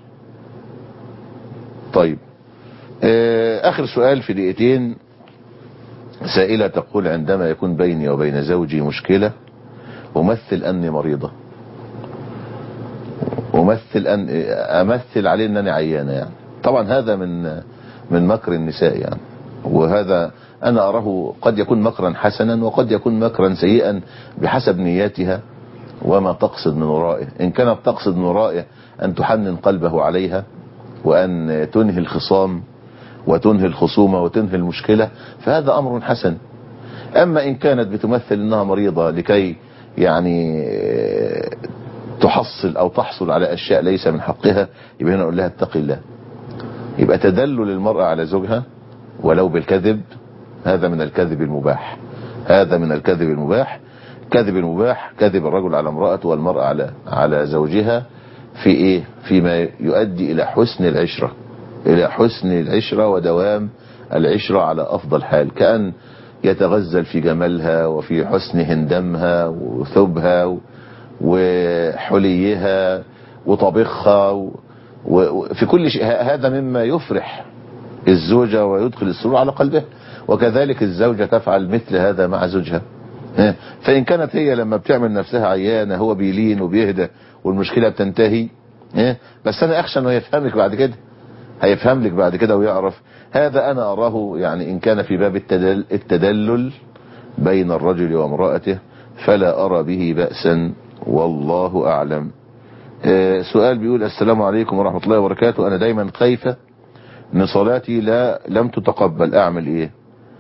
طيب آه، اخر سؤال في دقيقتين سائلة تقول عندما يكون بيني وبين زوجي مشكلة أمثل أني مريضة أمثل أن أمثل عليه أنني عيانة يعني طبعا هذا من من مكر النساء يعني وهذا أنا أراه قد يكون مكرا حسنا وقد يكون مكرا سيئا بحسب نياتها وما تقصد من ورائه إن كانت تقصد من ورائه أن تحنن قلبه عليها وأن تنهي الخصام وتنهي الخصومة وتنهي المشكلة فهذا أمر حسن أما إن كانت بتمثل أنها مريضة لكي يعني تحصل أو تحصل على أشياء ليس من حقها يبقى هنا نقول لها اتقي الله يبقى تدلل المرأة على زوجها ولو بالكذب هذا من الكذب المباح هذا من الكذب المباح كذب المباح كذب الرجل على امرأته والمرأة على على زوجها في ايه فيما يؤدي الى حسن العشرة الى حسن العشرة ودوام العشرة على افضل حال كأن يتغزل في جمالها وفي حسن هندمها وثوبها وحليها وطبخها وفي كل شيء هذا مما يفرح الزوجة ويدخل السرور على قلبها وكذلك الزوجة تفعل مثل هذا مع زوجها فإن كانت هي لما بتعمل نفسها عيانة هو بيلين وبيهدى والمشكلة بتنتهي بس أنا أخشى أنه يفهمك بعد كده هيفهم لك بعد كده ويعرف هذا أنا أراه يعني إن كان في باب التدل التدلل بين الرجل وامرأته فلا أرى به بأسا والله أعلم سؤال بيقول السلام عليكم ورحمة الله وبركاته أنا دايما خايفة ان صلاتي لا لم تتقبل اعمل ايه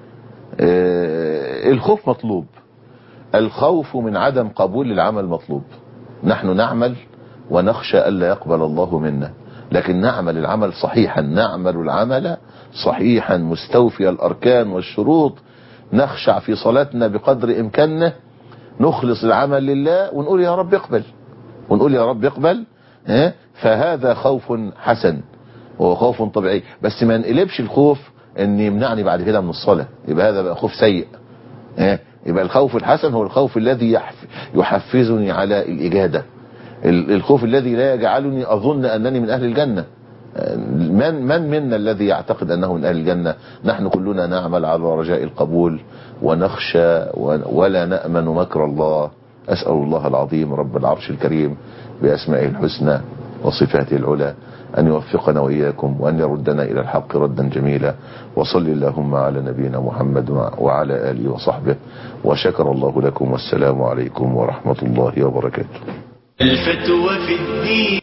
آه الخوف مطلوب الخوف من عدم قبول العمل مطلوب نحن نعمل ونخشى ألا يقبل الله منا لكن نعمل العمل صحيحا نعمل العمل صحيحا مستوفي الأركان والشروط نخشع في صلاتنا بقدر إمكاننا نخلص العمل لله ونقول يا رب اقبل ونقول يا رب اقبل فهذا خوف حسن وهو خوف طبيعي بس ما نقلبش الخوف ان يمنعني بعد كده من الصلاة يبقى هذا بقى خوف سيء يبقى الخوف الحسن هو الخوف الذي يحفزني على الإجادة الخوف الذي لا يجعلني أظن أنني من أهل الجنة من من منا الذي يعتقد أنه من أهل الجنة نحن كلنا نعمل على رجاء القبول ونخشى ولا نأمن مكر الله أسأل الله العظيم رب العرش الكريم بأسمائه الحسنى وصفاته العلى أن يوفقنا وإياكم وأن يردنا إلى الحق ردا جميلا وصل اللهم على نبينا محمد وعلى آله وصحبه وشكر الله لكم والسلام عليكم ورحمة الله وبركاته الفتوى في الدين